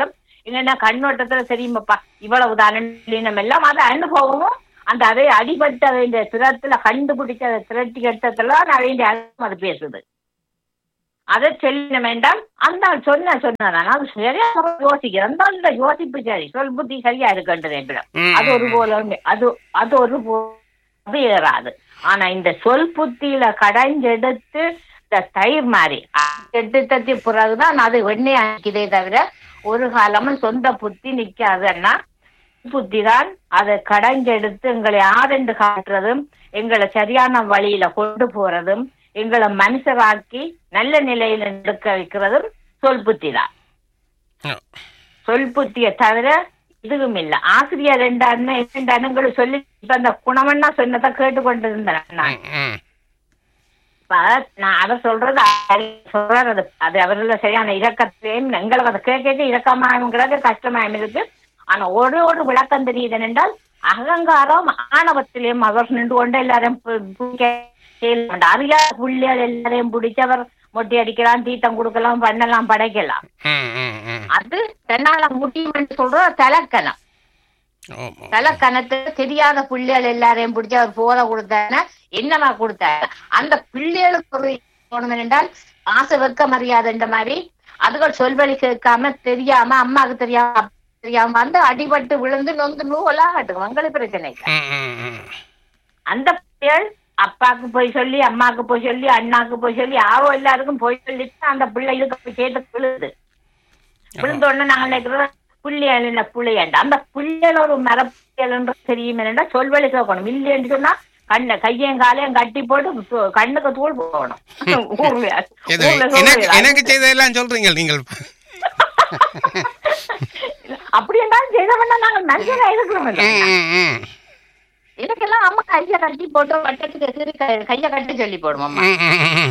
என்னன்னா கண்ணோட்டத்துல தெரியுமாப்பா இவ்வளவு தானம் எல்லாம் அது அனுபவமும் அந்த அதை அடிபட்டு அதை இந்த திறத்துல கண்டுபிடிச்சு அதை திரட்டி எடுத்ததுல நிறைய அது பேசுது அதை சொல்ல வேண்டாம் அந்த ஆள் சொன்ன சொன்னதான் அது சரியா யோசிக்கிறேன் அந்த ஆள் யோசிப்பு சரி சொல் புத்தி சரியா இருக்குன்றது ம், அது ஒரு போல உண்டு. அது அது ஒரு போல ஏறாது ஆனா இந்த சொல் புத்தியில கடைஞ்செடுத்து இந்த தயிர் மாதிரி எடுத்தது பிறகுதான் அது வெண்ணெய் ஆக்கிதே தவிர ஒரு காலமும் சொந்த புத்தி நிக்காதுன்னா புத்தி தான் அதை கடைஞ்செடுத்து எங்களை ஆதண்டு காட்டுறதும் எங்களை சரியான வழியில கொண்டு போறதும் எங்களை மனுஷராக்கி நல்ல நிலையில நிற்க வைக்கிறதும் சொல் புத்தி தான் ம். சொல் புத்தியை தவிர இதுவும் இல்ல ஆசிரியர் ரெண்டு அண்ணன் இரண்டு அண்ணங்களும் சொல்லி இப்ப அந்த குணமன்னா சொன்னதை கேட்டுக்கொண்டு இருந்தேன் நான் ம், ம். இப்ப நான் அதை சொல்றது அவர் சொல்றாரு அது அது அவர்கள சரியான இறக்கத்தையும் எங்களுக்கு அதை கேட்க கேட்க இறக்கமாகிறது கஷ்டமாயும் இருக்கு ஆனா ஒரு ஒரு விளக்கம் தெரியுது என்றால் அகங்காரம் ஆணவத்திலையும் அவர் நின்று கொண்டு எல்லாரையும் பு- பிடிக்க செய்யலாம். அறியாத புள்ளிகள் எல்லாரையும் பிடிச்சவர் மொட்டை அடிக்கலாம் தீட்டம் கொடுக்கலாம் பண்ணலாம் படைக்கலாம் ம், ம், ம். அது தன்னால முடியும் என்று சொல்ற தலக்கணம் ஓம், ஓம். தலக்கணத்துக்கு தெரியாத பிள்ளைகள் எல்லாரையும் பிடிச்சி அவர் போத கொடுத்தாருன்னா என்னமா கொடுத்தாரு அந்த பிள்ளைகளுக்கு ஒரு போனது என்றால் ஆசை வெக்க மரியாதைன்ற மாதிரி அதுகள் சொல்வழி கேட்காம தெரியாம அம்மாவுக்கு தெரியாம அப்பாவுக்கு தெரியாம வந்து அடிபட்டு விழுந்து நொந்து நூலாம் கட்டுக்கும் உங்களுக்கு பிரச்சனை இல்லை ம், ம், ம். அந்த பிள்ளைகள் அப்பாவுக்கு போய் சொல்லி அம்மாவுக்கு போய் சொல்லி அண்ணாக்கு போய் சொல்லி யாரோ எல்லாருக்கும் போய் சொல்லிட்டு அந்த பிள்ளைகளுக்கு போய் கேட்டு விழுது விழுந்த உடனே நாங்க நினைக்கிறோம் புள்ளியல் இல்ல புள்ளையண்டா அந்த புள்ளியல் ஒரு மரப்பியல் தெரியும் என்னடா சொல்வழி கேட்கணும் இல்லைன்னு சொன்னா கண்ண கையையும் காலையும் கட்டி போட்டு சு- கண்ணுக்கு தூள் போகணும் ஊர்ல எது, ஊர்ல எனக்கு சொல்றீங்களா? எனக்கு செய்ததெல்லாம் சொல்றீங்க நீங்கள் அப்படி என்றாலும் செய்தவன்னா நாங்க மனுஷனா இருக்கிறோம் இல்ல? ம், ம், ம். எனக்கெல்லாம் அம்மா கைய கட்டி போட்டு வட்டத்துக்கு எதிரி க- கைய கட்டி சொல்லி போடும் அம்மா ம், ம், ம்.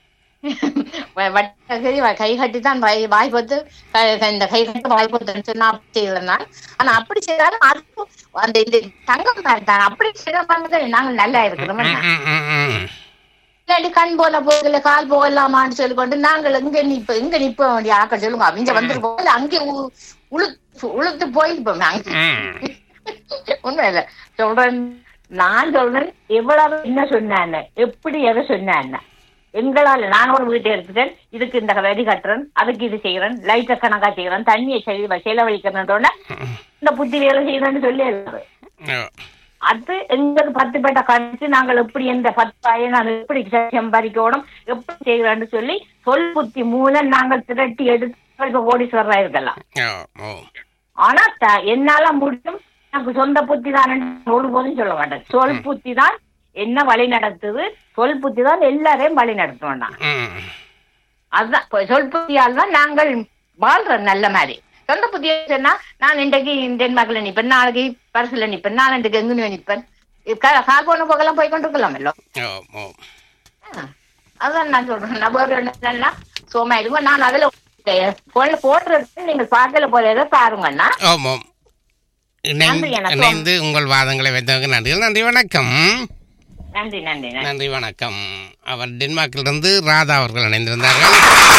வட்ட சரி வ- கை கட்டி தான் வாய் வாய் பொத்து க- க- இந்த கை கட்டி வாய் பொத்துன்னு சொன்னா அப்படி செய்யலாம் ஆனா அப்படி செய்தாலும் அது அந்த இந்த தங்கம் மாதிரி தான் அப்படி செய்யறாங்க நாங்க நல்லா இருக்கிறோம் ம், ம், ம், ம். இல்லாட்டி கண் போல போகல கால் போகலாமான்னு சொல்லி கொண்டு நாங்கள் இங்க நிப்ப இங்க நிப்ப வேண்டிய ஆக்கள் சொல்லுங்க அவங்க வந்துட்டு போகல அங்கே உ- உளுத்து உளுத்து போயிருப்போம் நாங்க ம். உண்மை இல்ல சொல்றேன் நான் சொல்றேன் எவ்வளவு என்ன சொன்னான்னு எப்படி எதை சொன்னான்னு எங்களால நான் ஒரு வீட்டை எடுத்துட்டேன் இதுக்கு இந்த வரி கட்டுறேன் அதுக்கு இது செய்யறேன் லைட்ட கணக்கா செய்யறேன் தண்ணியை செலவு செலவழிக்கிறேன் இந்த புத்தி வேலை செய்யறேன்னு சொல்லி எல்லாரு. ஓ. அது எங்களுக்கு பத்து பேட்டை கழிச்சு நாங்கள் எப்படி எந்த பத்து பையன் அது எப்படி சம்பாதிக்கணும் எப்படி செய்யறோம்னு சொல்லி சொல் புத்தி மூலம் நாங்கள் திரட்டி எடுத்து இப்ப கோடீஸ்வரரா இருக்கலாம் ஓ, ஓ. ஆனா த- என்னால முடியும் எனக்கு சொந்த புத்தி தான் ஒருபோதும் சொல்ல மாட்டேன் சொல் புத்தி தான் என்ன வழி நடத்துது சொல் புத்தி தான் எல்லாரையும் வழி நடத்துவோம் நான் ம். அதுதான் இப்ப சொல் புத்தியால் தான் நாங்கள் வாழ்றோம் நல்ல மாதிரி சொந்த புத்தியை சொன்னா நான் இன்றைக்கு டென்மார்க்ல நிப்பேன் நாளைக்கு பரிசுல நிப்பேன் நாளைக்கு எங்கன்னு நிப்பேன் கால் போன போகலாம் போய் கொண்டு இருக்கலாமല്ലോ ஓ, ஓ. அதான் நான் சொல்றேன் நபர் என்னன்னா சோமா இருக்கும் நான் அதுல போன்ல போடுறது நீங்க பார்க்கல போறத பாருங்கண்ணா ஓம், ஓம். இணைந்து நன்றி, எனக்கு இணைந்து உங்கள் வாதங்களை வைத்தவங்க நன்றிகள் நன்றி வணக்கம் நன்றி நன்றி நன்றி நன்றி வணக்கம் அவர் டென்மார்க்கிலிருந்து ராதா அவர்கள் இணைந்திருந்தார்கள்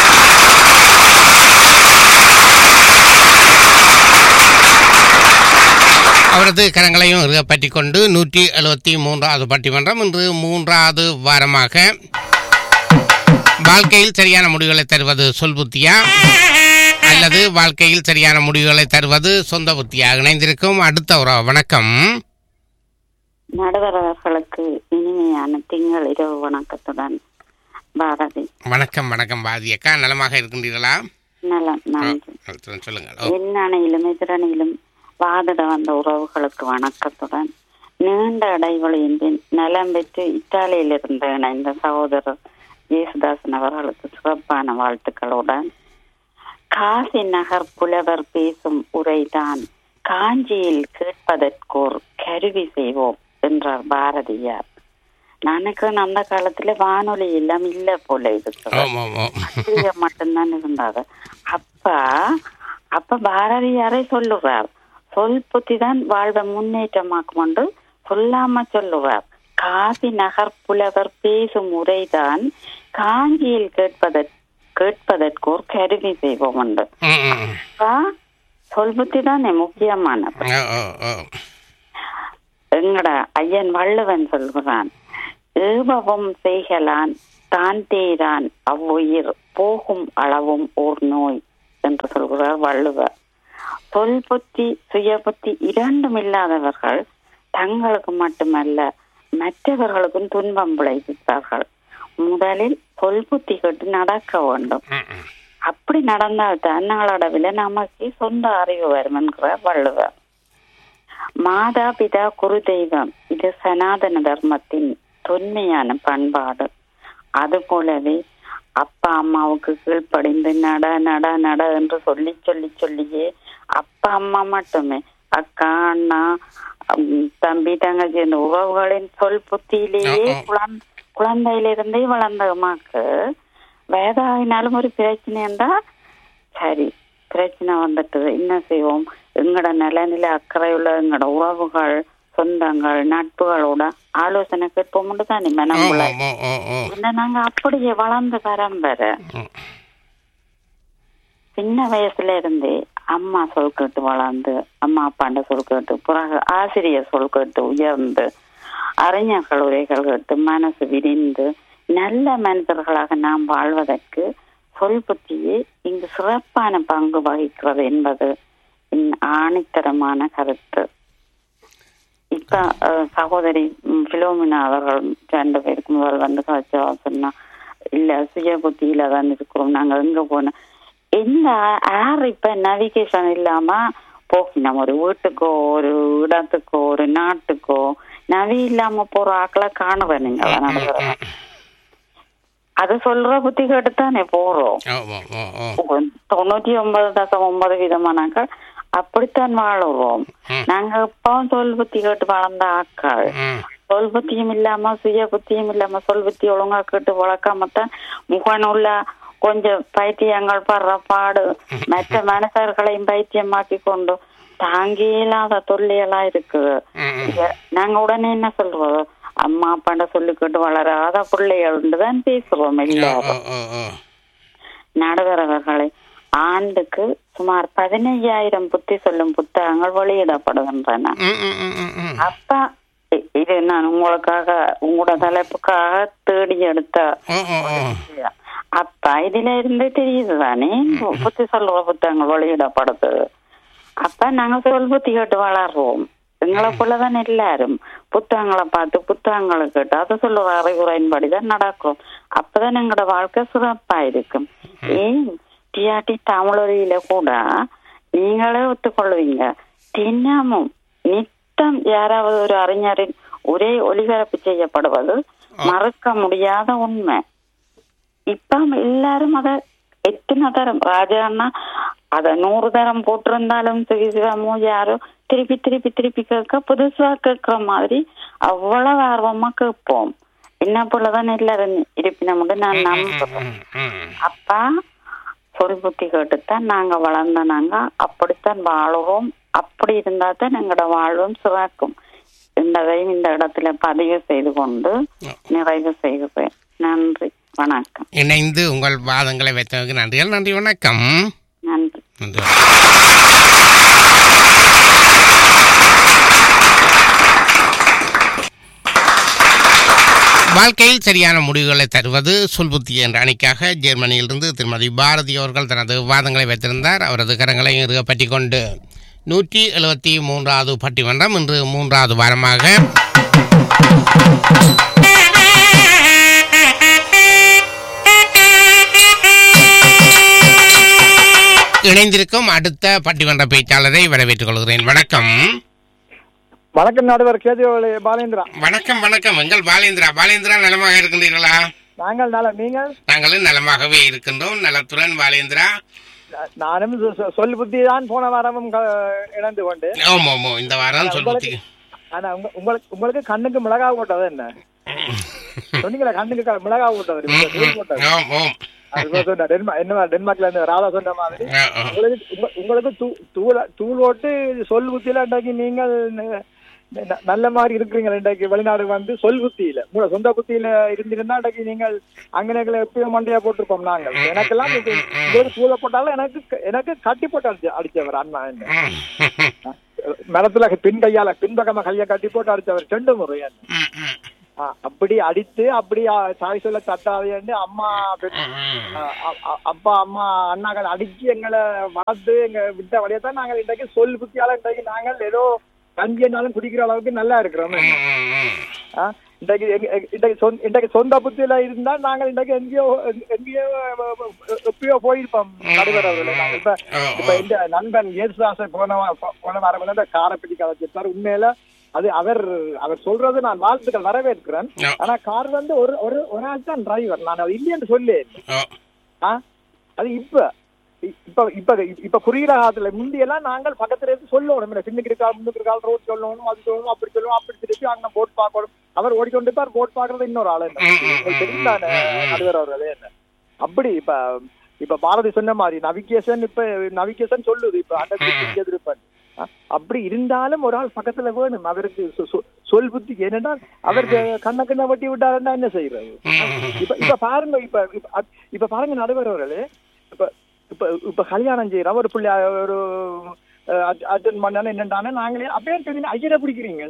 அவரது கரங்களையும் பற்றி கொண்டு நூற்றி எழுபத்தி மூன்றாவது பட்டிமன்றம் இன்று மூன்றாவது வாரமாக வாழ்க்கையில் சரியான முடிவுகளை தருவது சொல் புத்தியா அல்லது வாழ்க்கையில் சரியான முடிவுகளை தருவது சொந்த புத்தியா இணைந்திருக்கும் அடுத்த ஒரு வணக்கம் நடுவர் அவர்களுக்கு இனிமையான திங்கள் இரவு வணக்கத்துடன் பாரதி வணக்கம் வணக்கம் பாதியக்கா நலமாக இருக்கின்றீர்களா நலம் நன்றி ஆ, சொல்லுங்கள் ஓ, எண்ணணையிலும் எதிரணையிலும் வாதிட வந்த உறவுகளுக்கு வணக்கத்துடன் நீண்ட இடைவெளியின் பின் நலம் பெற்று இத்தாலியில் இருந்த இணைந்த சகோதரர் ஜேசுதாசன் அவர்களுக்கு சிறப்பான வாழ்த்துக்களுடன் காசி நகர் புலவர் பேசும் உரைதான் காஞ்சியில் கேட்பதற்கோர் கருவி செய்வோம் என்றார் பாரதியார் நான் நினைக்கிறேன் அந்த காலத்துல வானொலி எல்லாம் இல்ல போல இருக்கு ஓம் ஓம் ஓம் பத்திரிகை மட்டும்தான் இருந்தாங்க அப்ப அப்ப பாரதியாரே சொல்லுவார் சொல் புத்தி தான் வாழ்வை முன்னேற்றமாக்கும் என்று சொல்லாம சொல்லுவார் காசி நகர் புலவர் பேசும் உரைதான் காஞ்சியில் கேட்பதற் கேட்பதற்கோர் கருவி செய்வோம் என்று ம், ம், அப்ப சொல் புத்தி தானே முக்கியமானது ஓ ஓ ஓ எங்கட ஐயன் வள்ளுவன் சொல்கிறான் ஏபவம் செய்கலான் தான் தேரான் அவ்வுயிர் போகும் அளவும் ஓர் நோய் என்று சொல்கிறார் வள்ளுவர் சொல் புத்தி சுய புத்தி இரண்டும் இல்லாதவர்கள் தங்களுக்கு மட்டுமல்ல மற்றவர்களுக்கும் துன்பம் விளைவிப்பார்கள் முதலில் சொல் புத்தி கேட்டு நடக்க வேண்டும் ம், ம். அப்படி நடந்தால்தான் நாளடைவில் நமக்கு சொந்த அறிவு வரும் என்கிறார் வள்ளுவர் மாதா பிதா குரு தெய்வம் இது சனாதன தர்மத்தின் தொன்மையான பண்பாடு அது போலவே அப்பா அம்மாவுக்கு கீழ்ப்படிந்து நட நட நட என்று சொல்லி சொல்லி சொல்லியே அப்பா அம்மா மட்டுமே அக்கா அண்ணா உம், தம்பி தங்கச்சி இந்த உறவுகளின் சொல் புத்தியிலேயே ஆ, ஆ. குழந் குழந்தையிலிருந்தே வளர்ந்த அம்மாக்கு வயதாகினாலும் ஒரு பிரச்சனை இருந்தா சரி பிரச்சனை வந்துட்டு என்ன செய்வோம் எங்கட நிலநில அக்கறையுள்ள எங்கட உறவுகள் சொந்தங்கள் நட்புகளோட ஆலோசனை கேட்போம்னு தானே ஓ மனங்குள்ள ஓ ஓ ஓ இல்ல நாங்க அப்படியே வளர்ந்த பரம்பரை ம். சின்ன வயசுல இருந்தே அம்மா சொல் கேட்டு வளர்ந்து அம்மா அப்பாண்ட சொல் கேட்டு பிறகு ஆசிரியர் சொல் கேட்டு உயர்ந்து அறிஞர்கள் உரைகள் கேட்டு மனசு விரிந்து நல்ல மனிதர்களாக நாம் வாழ்வதற்கு சொல் புத்தியே இங்கு சிறப்பான பங்கு வகிக்கிறது என்பது என் ஆணித்தரமான கருத்து இப்ப அஹ், சகோதரி ம், பிலோமினா அவர்கள் ரெண்டு பேருக்கு முதல் வந்து கழிச்சா சொன்னா இல்ல சுய புத்தியில தான் இருக்கிறோம் நாங்க எங்க போனோம் எந்த யார் இப்ப நவிகேஷன் இல்லாம போகினோம் ஒரு வீட்டுக்கோ ஒரு இடத்துக்கோ ஒரு நாட்டுக்கோ நவி இல்லாம போற ஆக்களை காணுவேன் நீங்க நடக்கிறேன் அது சொல்ற புத்தி கேட்டுத்தானே போறோம் ஓ ஓ ஓ ஓ தொண்ணூத்தி ஒன்பது தசம் ஒன்பது விதமானாக்கள் அப்படித்தான் வாழுறோம் ம். நாங்க எப்பவும் சொல் புத்தி கேட்டு வளர்ந்த ஆக்கள் ம் சொல் புத்தியும் இல்லாம சுய புத்தியும் இல்லாம சொல் புத்தி ஒழுங்கா கேட்டு வளர்க்காமத்தான் முகநூல்ல கொஞ்சம் பைத்தியங்கள் படுற பாடு மற்ற மனுஷர்களையும் பைத்தியமாக்கி கொண்டு தாங்கி இல்லாத தொல்லையெல்லாம் இருக்குது ம் ம் இத நாங்க உடனே என்ன சொல்றோம் அம்மா அப்பாண்ட சொல்லி கேட்டு வளராத பிள்ளைகள் தான் பேசுறோம் ஓ எல்லாரும் ஓ ஓ ஓ நடுவரவர்களை ஆண்டுக்கு சுமார் பதினையாயிரம் புத்தி சொல்லும் புத்தகங்கள் வெளியிடப்படுகின்றன ம் ம் ம் ம் ம் அப்ப இ- இது நான் உங்களுக்காக உங்களோட தலைப்புக்காக தேடி எடுத்த ஓ ஓ ஓ விஷயம். அப்ப இதுல இருந்து தெரியுது தானே புத்தி சொல்ற புத்தகங்கள் வெளியிடப்படுது அப்ப நாங்க சொல் புத்தி கேட்டு வளர்றோம் எங்களை போலதான் எல்லாரும் புத்தகங்களை பார்த்து புத்தகங்களை கேட்டு அதை சொல்லுற அறிவுரையின்படிதான் நடக்கும் அப்பதான் எங்களோட வாழ்க்கை சிறப்பா இருக்கும் ஏன் டிஆர்டி தமிழொலியில கூட நீங்களே ஒத்துக்கொள்வீங்க தினமும் நித்தம் யாராவது ஒரு அறிஞரின் ஒரே ஒளிபரப்பு செய்யப்படுவது மறுக்க முடியாத உண்மை இப்ப எல்லாரும் அத எத்தனை தரம் ராஜா அண்ணா அத நூறு தரம் போட்டிருந்தாலும் சிவமோ யாரோ திருப்பி திருப்பி திருப்பி கேட்க புதுசா கேட்கிற மாதிரி அவ்வளவு ஆர்வமா கேட்போம் என்ன போலதான் எல்லாரும் இருப்பினும் நான் நம்புறேன் ம் ம் அப்பா சொல் புத்தி கேட்டுத்தான் நாங்க வளர்ந்த நாங்க அப்படித்தான் வாழுறோம் அப்படி இருந்தா தான் எங்களோட வாழ்வும் சிறக்கும் என்பதையும் இந்த இடத்துல பதிவு செய்து கொண்டு நிறைவு செய்கிறேன் நன்றி வணக்கம் இணைந்து உங்கள் வாதங்களை வைத்ததற்கு நன்றிகள் நன்றி வணக்கம் நன்றி நன்றி வணக்கம். வாழ்க்கையில் சரியான முடிவுகளை தருவது சொல்புத்தி என்ற அணிக்காக ஜெர்மனியிலிருந்து திருமதி பாரதி அவர்கள் தனது வாதங்களை வைத்திருந்தார் அவரது கரங்களை இறுக பற்றி கொண்டு நூற்றி எழுபத்தி மூன்றாவது பட்டிமன்றம் இன்று மூன்றாவது வாரமாக இணைந்திருக்கும் அடுத்த பட்டிமன்ற பேச்சாளரை வரவேற்றுக் கொள்கிறேன் வணக்கம் வணக்கம் நடுவர் கேது பாலேந்திரா வணக்கம் வணக்கம் எங்கள் பாலேந்திரா பாலேந்திரா நலமாக இருக்கின்றீர்களா நாங்கள் நல நீங்கள் நாங்களும் நலமாகவே இருக்கின்றோம் நலத்துடன் பாலேந்திரா நானும் சொ- சொ- சொல் புத்தி தான் போன வாரமும் க- இணைந்து கொண்டு ஓமோ ஓமோ இந்த வாரம் சொல்புத்தி ஆனா உங்க- உங்களுக்கு உங்களுக்கு கண்ணுக்கு மிளகா போட்டது என்ன சொன்னீங்களா கண்ணுக்கு க- மிளகா போட்டது ம், தூள் ம். போட்டது ஓம் ஓம் அது இப்ப சொன்ன டென்மா என்ன டென்மார்க்ல இருந்து ராதா சொன்ன மாதிரி ஆ, ஆ. உங்களுக்கு உங்க- உங்களுக்கு தூ- தூள் தூள் போட்டு சொல் புத்தியில அன்றைக்கு நீங்கள் ந- ந- நல்ல மாதிரி இருக்கிறீங்க இன்றைக்கு வெளிநாடு வந்து சொல் புத்தியில உங்களோட சொந்த புத்தியில இருந்திருந்தா இன்றைக்கு நீங்கள் அங்கனங்களை எப்பயும் மண்டையா போட்டிருப்போம் நாங்கள் எனக்கெல்லாம் இது- இது ஒரு சூழ போட்டாலும் எனக்கு எனக்கு கட்டி போட்டு அடிச்சு அடிச்சவர் அண்ணா என்ன மரத்துல பின் கையால பின்பக்கமா கையை கட்டி போட்டு அடிச்சவர் ரெண்டு முறை என்ன. ஆ, அப்படி அடித்து அப்படி ஆ, சாய் சொல்ல தட்டாதேன்னு அம்மா பெ- ஆ, அ- அ- அப்பா அம்மா அண்ணாக்கள் அடிச்சு எங்களை வளர்த்து எங்க விட்ட வழியா தான் நாங்கள் இன்றைக்கு சொல் புத்தியால இன்றைக்கு நாங்கள் ஏதோ கஞ்சினாலும் குடிக்கிற அளவுக்கு நல்லா இருக்கிறோம் ஆ, இன்றைக்கு எங்க- எங்க- இன்றைக்கு சொந்த இன்றைக்கு சொந்த புத்தியில இருந்தா நாங்கள் இன்றைக்கு எங்கேயோ எங்க- எங்கேயோ எ- எப்பயோ போயிருப்போம் நடுவரவில் நாங்கள் இப்ப இப்ப இந்த நண்பன் இயேசுதாசன் போன வா- போ- போன வாரம் வந்து அந்த காரைப்பட்டி கதை சொல்லிட்டாரு உண்மையில அது அவர் அவர் சொல்றது நான் வாழ்த்துக்கள் வரவேற்கிறேன் ஆ. ஆனா கார் வந்து ஒரு ஒரு ஒரு ஆள் தான் டிரைவர் நான் அது இல்லைன்னு சொல்லு ஓ ஆ அது இப்ப இ- இப்ப இப்ப இப்ப குறுகிற காலத்துல முந்தியெல்லாம் நாங்கள் பக்கத்துல இருந்து சொல்லணும் இல்ல பின்னுக்கு இருக்கா முன்னுக்கு இருக்கா ரோட் சொல்லணும் அது சொல்லணும் அப்படி சொல்லணும் அப்படி திருப்பி அங்க போட் பார்க்கணும் அவர் ஓடிக்கொண்டு இருப்பார் போட் பாக்குறது இன்னொரு ஆளு என்ன உங்களுக்கு தெரியும் தானே நடுவர் அவர்களே என்ன அப்படி இப்ப இப்ப பாரதி சொன்ன மாதிரி நவிகேசன் இப்ப நவிகேசன் சொல்லுது இப்ப அந்த எதிர்ப்பன் அப்படி இருந்தாலும் ஒரு ஆள் பக்கத்துல வேணும் அவருக்கு சொ- சொ- சொல் புத்தி என்னன்னா அவருக்கு கண்ண கண்ண வட்டி விட்டாருன்னா என்ன செய்யறது இப்ப இப்ப பாருங்க இப்ப இப்ப அ- இப்ப பாருங்க நடுவர் அவர்களே இப்ப இப்ப இப்ப கல்யாணம் செய்யறோம் ஒரு பிள்ளை ஒரு அட்டன் பண்ணாலும் என்னண்டானே நாங்களே அப்படியே தெரிஞ்சு ஐயரை பிடிக்கிறீங்க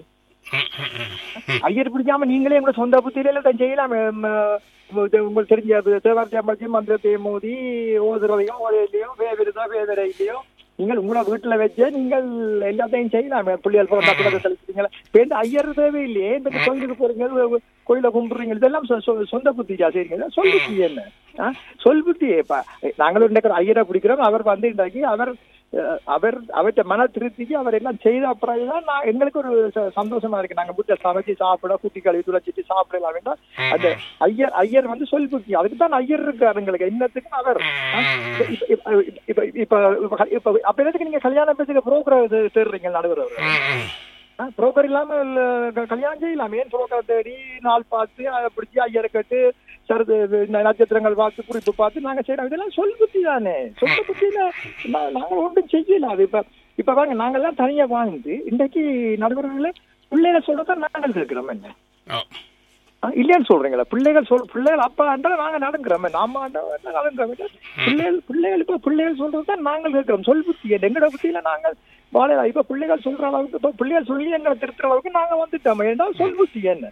ஐயர் பிடிக்காம நீங்களே உங்க சொந்த புத்தியில தான் செய்யலாம் ம், இது உங்களுக்கு தெரிஞ்ச தேவார்த்தி அம்பலத்தி மந்திரத்தை மோதி ஓதுறதையும் ஓதையிலையும் வேவிரதோ வேதரையிலையோ நீங்கள் உங்களோட வீட்டுல வச்சு நீங்கள் எல்லாத்தையும் செய்யலாம் பிள்ளைகள் பிறந்தா கூட தெளிச்சிட்டீங்களா இப்ப இந்த ஐயர் தேவையில்லையே இந்த கோயிலுக்கு போறீங்க கோயில கும்பிடுறீங்க இதெல்லாம் சொ- சொ- சொந்த புத்தியா செய்றீங்க சொல் புத்தி என்ன ஆ? சொல் புத்தி இப்ப நாங்களும் இன்னைக்கு ஐயரை பிடிக்கிறோம் அவர் வந்து இன்றைக்கு அவர் அஹ், அவர் அவர்கிட்ட மன திருப்திக்கு அவர் எல்லாம் செய்த பிறகுதான் நான் எங்களுக்கு ஒரு ச- சந்தோஷமா இருக்கு நாங்க வீட்டை சமைச்சு சாப்பிட குட்டி கழுவி துளைச்சிட்டு சாப்பிடலாம் வேண்டாம் அந்த ஐயர் ஐயர் வந்து சொல் புத்தி அதுக்கு தான் ஐயர் இருக்காரு எங்களுக்கு இன்னத்துக்கு அவர் ஆ? இப்ப- இப்ப- இப்ப இப்ப இப்ப இப்ப அப்ப எதுக்கு நீங்க கல்யாணம் பேசுக புரோக்கர் தேடுறீங்க நடுவர் அவர் புரோக்கர் இல்லாம இல்ல, க- கல்யாணம் செய்யலாம் ஏன் புரோக்கர் தேடி நாள் பார்த்து அதை பிடிச்சி ஐயரை கேட்டு சருது இந்த நட்சத்திரங்கள் பார்த்து குறிப்பு பார்த்து நாங்க செய்யறோம் இதெல்லாம் சொல் புத்தி தானே சொந்த புத்தியில நா- நாங்க ஒன்றும் செய்யல அது இப்ப இப்ப பாருங்க நாங்கெல்லாம் தனியா வாழ்ந்து இன்றைக்கு நடுவர்கள பிள்ளைகளை சொல்றத நாங்கள் கேட்கிறோம் என்ன ஓ ஆ, இல்லைன்னு சொல்றீங்களா பிள்ளைகள் சொல் பிள்ளைகள் அப்பா ஆண்டா நாங்க நடங்குறோம் நாம ஆண்டா நடங்குறோம் பிள்ளைகள் பிள்ளைகள் இப்ப பிள்ளைகள் சொல்றதுதான் நாங்கள் கேட்கிறோம் சொல் புத்தி எங்கட புத்தியில நாங்கள் வாழலாம் இப்ப பிள்ளைகள் சொல்ற அளவுக்கு இப்ப பிள்ளைகள் சொல்லி எங்களை திருத்துற அளவுக்கு நாங்க வந்துட்டோம் ஏன்னா சொல் புத்தி என்ன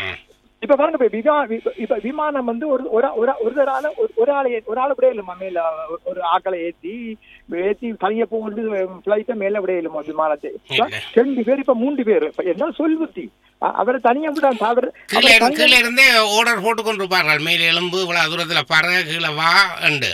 இப்ப பாருங்க இப்ப விமா இப்ப- இப்ப விமானம் வந்து ஒரு ஒரு ஒரு- ஒரு ஆள ஒரு ஆளை ஒரு ஆள் விட இல்லைமா மேல ஒரு- ஒரு ஆக்களை ஏத்தி ஏத்தி தனியா போட்டு பிளைட்ட மேல விட இல்லைமா விமானத்தை இப்ப இல்ல. ரெண்டு பேர் இப்ப மூன்று பேர் இப்ப என்ன சொல் புத்தி அ- அவரை தனியா விட அவர் கீழே அவரை தனியா- கீழே இருந்தே ஆர்டர் போட்டு கொண்டிருப்பார்கள் மேலே எலும்பு இவ்வளவு தூரத்துல பாருங்க கீழே வா என்று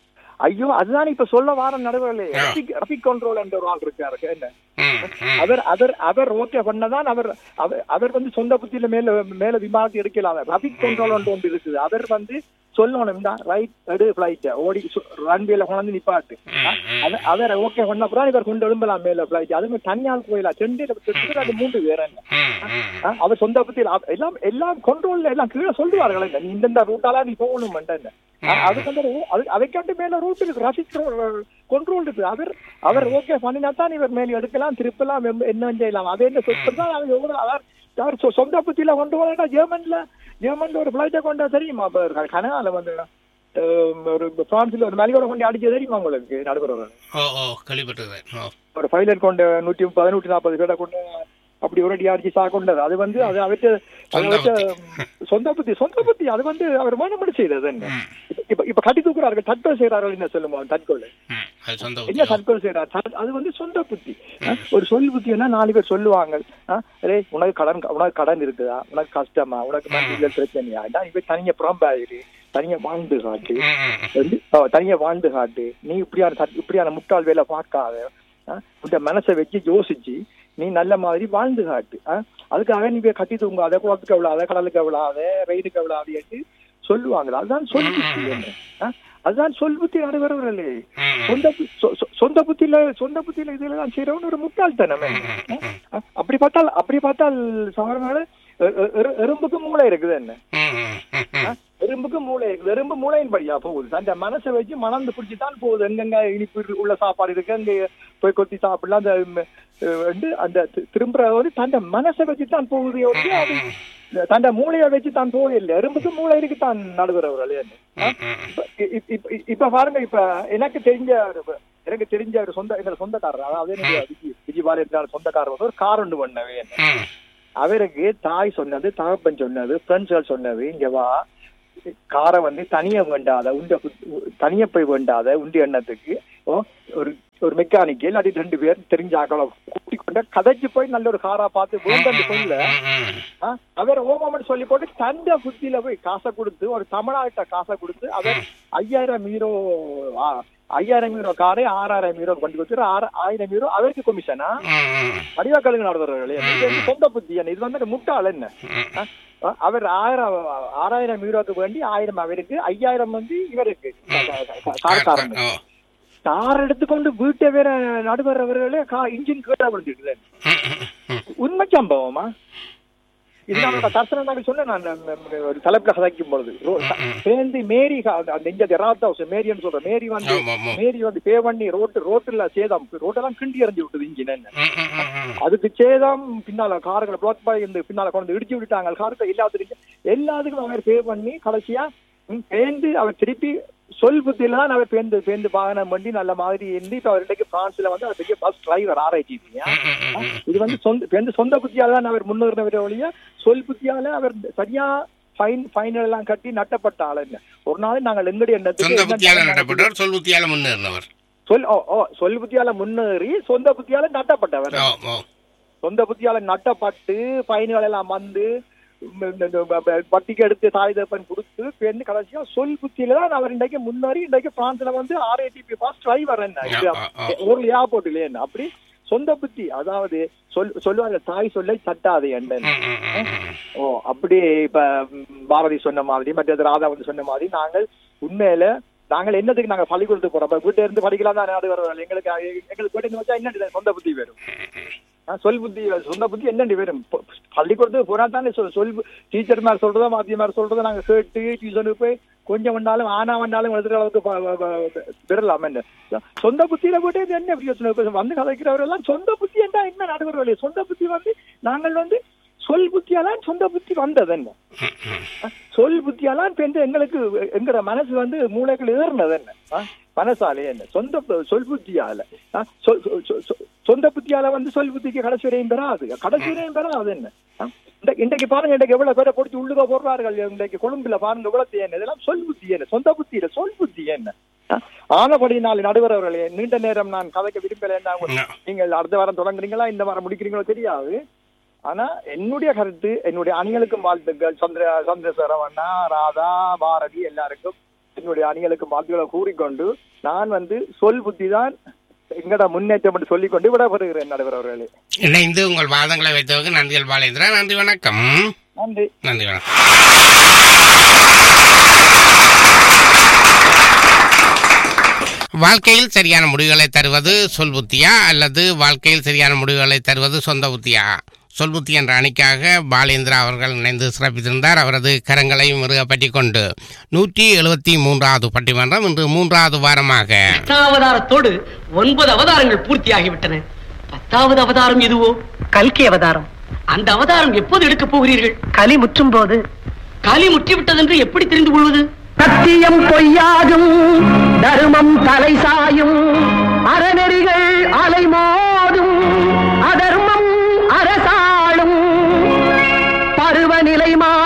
ஐயோ அதுதான் இப்ப சொல்ல வார நடுவர்களே ஆ. ரஃபிக் கண்ட்ரோல் என்ற ஒரு ஆள் இருக்காரு என்ன ம், ம். அவர் அவர் அவர் ஓகே பண்ணதான் அவர் அவர் அவர் வந்து சொந்த புத்தியில மேல மேல விமானத்தை எடுக்கலாம் ரஃபிக் கண்ட்ரோல் ஒன்று இருக்குது அவர் வந்து சொல்லணும் தான் ரைட் எடு பிளைட் ஓடி ரன்வேல கொண்டு நிப்பாட்டு அத- அவர் ஓகே பண்ண அப்புறம் இவர் கொண்டு எழும்பலாம் மேல பிளைட் அது மாதிரி தனியால் போயிடலாம் ரெண்டு ரெண்டு அது மூன்று பேர் என்ன ம், ம். ஆ, அவர் சொந்த புத்தியில் அவ- எல்லாம் எல்லாம் கண்ட்ரோல்ல எல்லாம் கீழே சொல்லுவார்கள் என்ன, நீ இந்தந்த ரூட்டால நீ போகணும் என்ன ஆ, அதுக்கு அந்த ரூ- அது அதைக்காட்டு மேல ரூட் இருக்கு டிராபிக் கண்ட்ரோல் இருக்கு அவர் அவர் ஓகே பண்ணினா தான் இவர் மேலே எடுக்கலாம் திருப்பலாம் எம்- என்ன செய்யலாம் அதே என்ன சொத்து தான் அவர் எவ்வளவு அவர் அவர் சொ- சொந்த புத்தியில கொண்டு வரா ஜெர்மன்ல ஜெர்மன்ல ஒரு பிளைட்டை கொண்டு வர தெரியுமா இப்ப கனகால வந்து அஹ், ஒரு பிரான்ஸ்ல ஒரு மலியோட கொண்டு அடிக்க தெரியுமா உங்களுக்கு நடுவர் ஓ ஓ கேள்விப்பட்டிருக்கிறேன் ஓ ஒரு ஃபைலர் கொண்டு நூற்றி முப்பது நூற்றி நாற்பது பேரை கொண்டு அப்படி ஒரு அடி அடிச்சு சா கொண்டது அது வந்து அது அவற்ற அது சொந்த அவற்ற சொந்த புத்தி சொந்த புத்தி அது வந்து அவர் வேணும்படி செய்தது என்ன இப்ப- இப்ப இப்ப கட்டி தூக்குறார்கள் தற்கொலை செய்யறார்கள் என்ன சொல்லுமா தற்கொலை ம், அது சொந்த என்ன ஊத்தி. தற்கொலை செய்யறார் தற்- அது வந்து சொந்த புத்தி ஆ, ஒரு சொல் புத்தி என்ன நாலு பேர் சொல்லுவாங்க ஆ, ரேய் உனக்கு கடன் உனக்கு கடன் இருக்குதா உனக்கு கஷ்டமா உனக்கு மனசுல பிரச்சனையா இதான் இவ தனியா புறம்பாயிரு தனியா வாழ்ந்து காட்டு ம், ம், ம். வந்து ஆ, தனியா வாழ்ந்து காட்டு நீ இப்படியான தட்- இப்படியான முட்டாள் வேலை பார்க்காத ஆ, உன்ட மனசை வச்சு யோசிச்சு நீ நல்ல மாதிரி வாழ்ந்து காட்டு ஆ, அதுக்காக நீ போய் கட்டி தூங்காத குளத்துக்கு எவ்வளவு கடலுக்கு எவ்வளவு ரெயிலுக்கு எவ்வளவு சொல்லுவாங்க அதுதான் சொல் புத்தி என்ன ஆ, அதுதான் சொல் புத்தி நடுவர்களே சொந்த பு- சொ- சொ- சொந்த புத்தியில சொந்த புத்தியில இதுல தான் செய்யறவன் ஒரு முட்டாள்தனம் என்ன? ஆ, அப்படி பார்த்தால் அப்படி பார்த்தால் சவரனால எறும்புக்கு மூளை இருக்குது என்ன ம், ம், ம், ம். எறும்புக்கு மூளை இருக்குது எறும்பு மூளையின் படியா போகுது அந்த மனசை வச்சு மணந்து பிடிச்சி தான் போகுது எங்கெங்க இனிப்பு இரு- உள்ள சாப்பாடு இருக்கு அங்க போய் கொத்தி சாப்பிடலாம் அந்த ம், அஹ், வந்து அந்த தி- திரும்புற வந்து தன் மனசை வச்சு தான் போகுது ஒழிய அது தன் மூளையை வச்சு தான் போகுது இல்லை எறும்புக்கு மூளை இருக்கு தான் நடுவர் இப்ப இ- இப்ப- இப்ப- இப்ப பாருங்க இப்ப எனக்கு தெரிஞ்ச ஒரு- எனக்கு தெரிஞ்ச ஒரு சொந்த எங்க சொந்தக்காரர் அதாவது என்னுடைய விஜி விஜி பாலியத்தார் சொந்தக்காரர் வந்து ஒரு கார் ஒன்று பண்ணவே அவருக்கு தாய் சொன்னது தகப்பன் சொன்னது ஃப்ரெண்ட்ஸ்கள் சொன்னது இங்க வா காரை வந்து தனியா வேண்டாத உண்ட தனியா போய் வேண்டாத உண்டி எண்ணத்துக்கு ஓ, ஒரு ஒரு மெக்கானிக்கு இல்லாட்டி ரெண்டு பேர் தெரிஞ்ச ஆக்களை கூட்டி கொண்டு கதைச்சு போய் நல்ல ஒரு காரா பார்த்து வேண்டான்னு சொல்ல ஆ, அவர் ஓமாமன் சொல்லி போட்டு தண்ட புத்தியில போய் காசை கொடுத்து ஒரு தமிழ்நாட்ட காசை கொடுத்து அவர் ஐயாயிரம் ஹீரோ ஐயாயிரம் ஹீரோ காரை ஆறாயிரம் ஹீரோ கொண்டு கொடுத்து ஆற- ஆயிரம் ஹீரோ அவருக்கு கமிஷனா அடிவா கழுகு நடத்துறவர்களே இது வந்து சொந்த புத்தி என்ன இது வந்து முட்டாள் என்ன ஆ? ஆ, அவர் ஆயிரம் ஆறாயிரம் ஹீரோக்கு வேண்டி ஆயிரம் அவருக்கு ஐயாயிரம் வந்து இவருக்கு கார்காரன் கார் எடுத்துக்கொண்டு வீட்டை வேற நடுவர் அவர்களே கா இன்ஜின் கேட்டா விழுந்துட்டு உண்மை சம்பவமா இது நான் தர்சனம் சொன்னேன் நான் அந்த ஒரு தலைப்புல கதைக்கும் பொழுது ரோ- சேர்ந்து மேரி கா- அந்த இங்க ராத் ஹவுஸ் மேரின்னு சொல்றேன் மேரி வந்து ஆமா, ஆமா. மேரி வந்து பே பண்ணி ரோட்டு ரோட்டுல சேதம் ரோட்டெல்லாம் கிண்டி எறிஞ்சு விட்டது இன்ஜின் என்ன அதுக்கு சேதம் பின்னால கார்களை பிளாக் பாய் இந்த பின்னால கொண்டு இடிச்சு விட்டுட்டாங்க காருக்கு எல்லாத்துக்கும் எல்லாத்துக்கும் அவர் பே பண்ணி கடைசியா ம், பேந்து அவர் திருப்பி சொல் புத்தியில தான் அவர் பேந்து பேந்து வாகனம் பண்ணி நல்ல மாதிரி இருந்து இப்ப அவர் இன்றைக்கு பிரான்ஸ்ல வந்து அவர் பெரிய பஸ் டிரைவர் ஆராய்ச்சி இது வந்து சொந்த பேருந்து சொந்த புத்தியால தான் அவர் முன்னேறினவரை ஒழிய சொல் புத்தியால அவர் சரியா ஃபைன் ஃபைன் எல்லாம் கட்டி நட்டப்பட்ட ஆள் என்ன ஒரு நாள் நாங்கள் எங்களுடைய எண்ணத்துக்கு சொந்த என்ன புத்தியால நாங்கள் நடப்பட்டவர் சொல் புத்தியால முன்னேறினவர் சொல் ஓ ஓ சொல் புத்தியால முன்னேறி சொந்த புத்தியால நட்டப்பட்டவர் ஓ ஓ சொந்த புத்தியால நட்டப்பட்டு பயணிகள் எல்லாம் வந்து இந்த- இந்த- இந்த ப- ப- வட்டிக்கு எடுத்து தாய் தப்பன் கொடுத்து பேருந்து கடைசியா சொல் புத்தியில தான் அவர் இன்றைக்கு முன்னேறி இன்றைக்கு பிரான்ஸ்ல வந்து ஆர்ஏடிபி பாஸ் டிரைவர் என்ன இது ஆ, ஆ, ஆ. ஒரு ஏர்போர்ட் இல்லையா என்ன அப்படி சொந்த புத்தி அதாவது சொல் சொல்லுவாங்க தாய் சொல்லை தட்டாது என்ன ஓ அப்படி இப்ப ம், பாரதி சொன்ன மாதிரி மற்றது ராதா வந்து சொன்ன மாதிரி நாங்கள் உண்மையில நாங்கள் என்னதுக்கு நாங்க பள்ளிக்கூடத்துக்கு போறோம் இப்ப வீட்டுல இருந்து படிக்கலாம் தான் நாடு வர எங்களுக்கு எங்களுக்கு வீட்டுக்கு வச்சா என்ன சொந்த புத்தி வரும் ஆ, சொல் புத்தி சொந்த புத்தி என்னண்டு வரும் பொ- பள்ளிக்கூடத்துக்கு போனா தானே சொல் சொல் டீச்சர் மாதிரி சொல்றதோ மாத்திய மாதிரி சொல்றதோ நாங்க கேட்டு டியூஷனுக்கு போய் கொஞ்சம் வந்தாலும் ஆனா வந்தாலும் எழுதுற அளவுக்கு ப- ப- ப- விடலாம் என்ன சொந்த புத்தியில போட்டு இது என்ன பிரயோஜனம் இப்ப வந்து கதைக்கிறவர் எல்லாம் சொந்த புத்தி என்ன என்ன நடுவர் சொந்த புத்தி வந்து நாங்கள் வந்து சொல் புத்தியாலாம் சொந்த புத்தி வந்தது என்ன சொல் புத்தியாலாம் இப்ப இந்த எங்களுக்கு எங்கிற மனசு வந்து மூளைகள் ஏறினது என்ன ஆ? மனசாலே என்ன சொந்த பு- சொல் புத்தியால ஆ? சொல்- சொ- சொ- சொ- சொந்த புத்தியால வந்து சொல் புத்திக்கு கடைசி வரையும் பெறாது கடைசி வரையும் பெறாது என்ன ஆ? இந்த- இன்றைக்கு பாருங்க இன்றைக்கு எவ்வளவு பேரை பிடிச்சி உள்ளுக போடுறார்கள் இன்றைக்கு கொழும்புல பாருங்க இவ்வளவு என்ன இதெல்லாம் சொல் புத்தி என்ன சொந்த புத்தி இல்ல சொல் புத்தி என்ன ஆ? ஆனபடியினால் நடுவரவர்களே நீண்ட நேரம் நான் கதைக்க விரும்பல என்ன நீங்கள் அடுத்த வாரம் தொடங்குறீங்களா இந்த வாரம் முடிக்கிறீங்களோ தெரியாது ஆனா என்னுடைய கருத்து என்னுடைய அணிகளுக்கும் வாழ்த்துக்கள் சந்திர சந்திரசேகரம் அண்ணா ராதா பாரதி எல்லாருக்கும் என்னுடைய அணிகளுக்கும் வாழ்த்துக்களை கூறிக்கொண்டு நான் வந்து சொல் புத்தி தான் எங்கட முன்னேற்றம் என்று சொல்லிக்கொண்டு விடப்படுகிறேன் நடுவர் அவர்களே இணைந்து உங்கள் வாதங்களை வைத்தவருக்கு நன்றிகள் பாலேந்திரா நன்றி வணக்கம் நன்றி நன்றி வணக்கம் வாழ்க்கையில் சரியான முடிவுகளை தருவது சொல் புத்தியா அல்லது வாழ்க்கையில் சரியான முடிவுகளை தருவது சொந்த புத்தியா சொல் புத்தி என்ற அணிக்காக பாலேந்திரா அவர்கள் இணைந்து சிறப்பித்திருந்தார் அவரது கரங்களை முருகப்பட்டி கொண்டு நூற்றி எழுபத்தி மூன்றாவது பட்டிமன்றம் இன்று மூன்றாவது வாரமாக அவதாரத்தோடு ஒன்பது அவதாரங்கள் பூர்த்தியாகிவிட்டன பத்தாவது அவதாரம் எதுவோ கல்கி அவதாரம் அந்த அவதாரம் எப்போது எடுக்கப் போகிறீர்கள் களி முற்றும் போது களி முற்றிவிட்டதென்று எப்படி தெரிந்து கொள்வது சத்தியம் பொய்யாகும் தர்மம் தலை சாயும் அறநெறிகள் அலைமோதும் அதர்மம் அரசாளும் பருவநிலை மா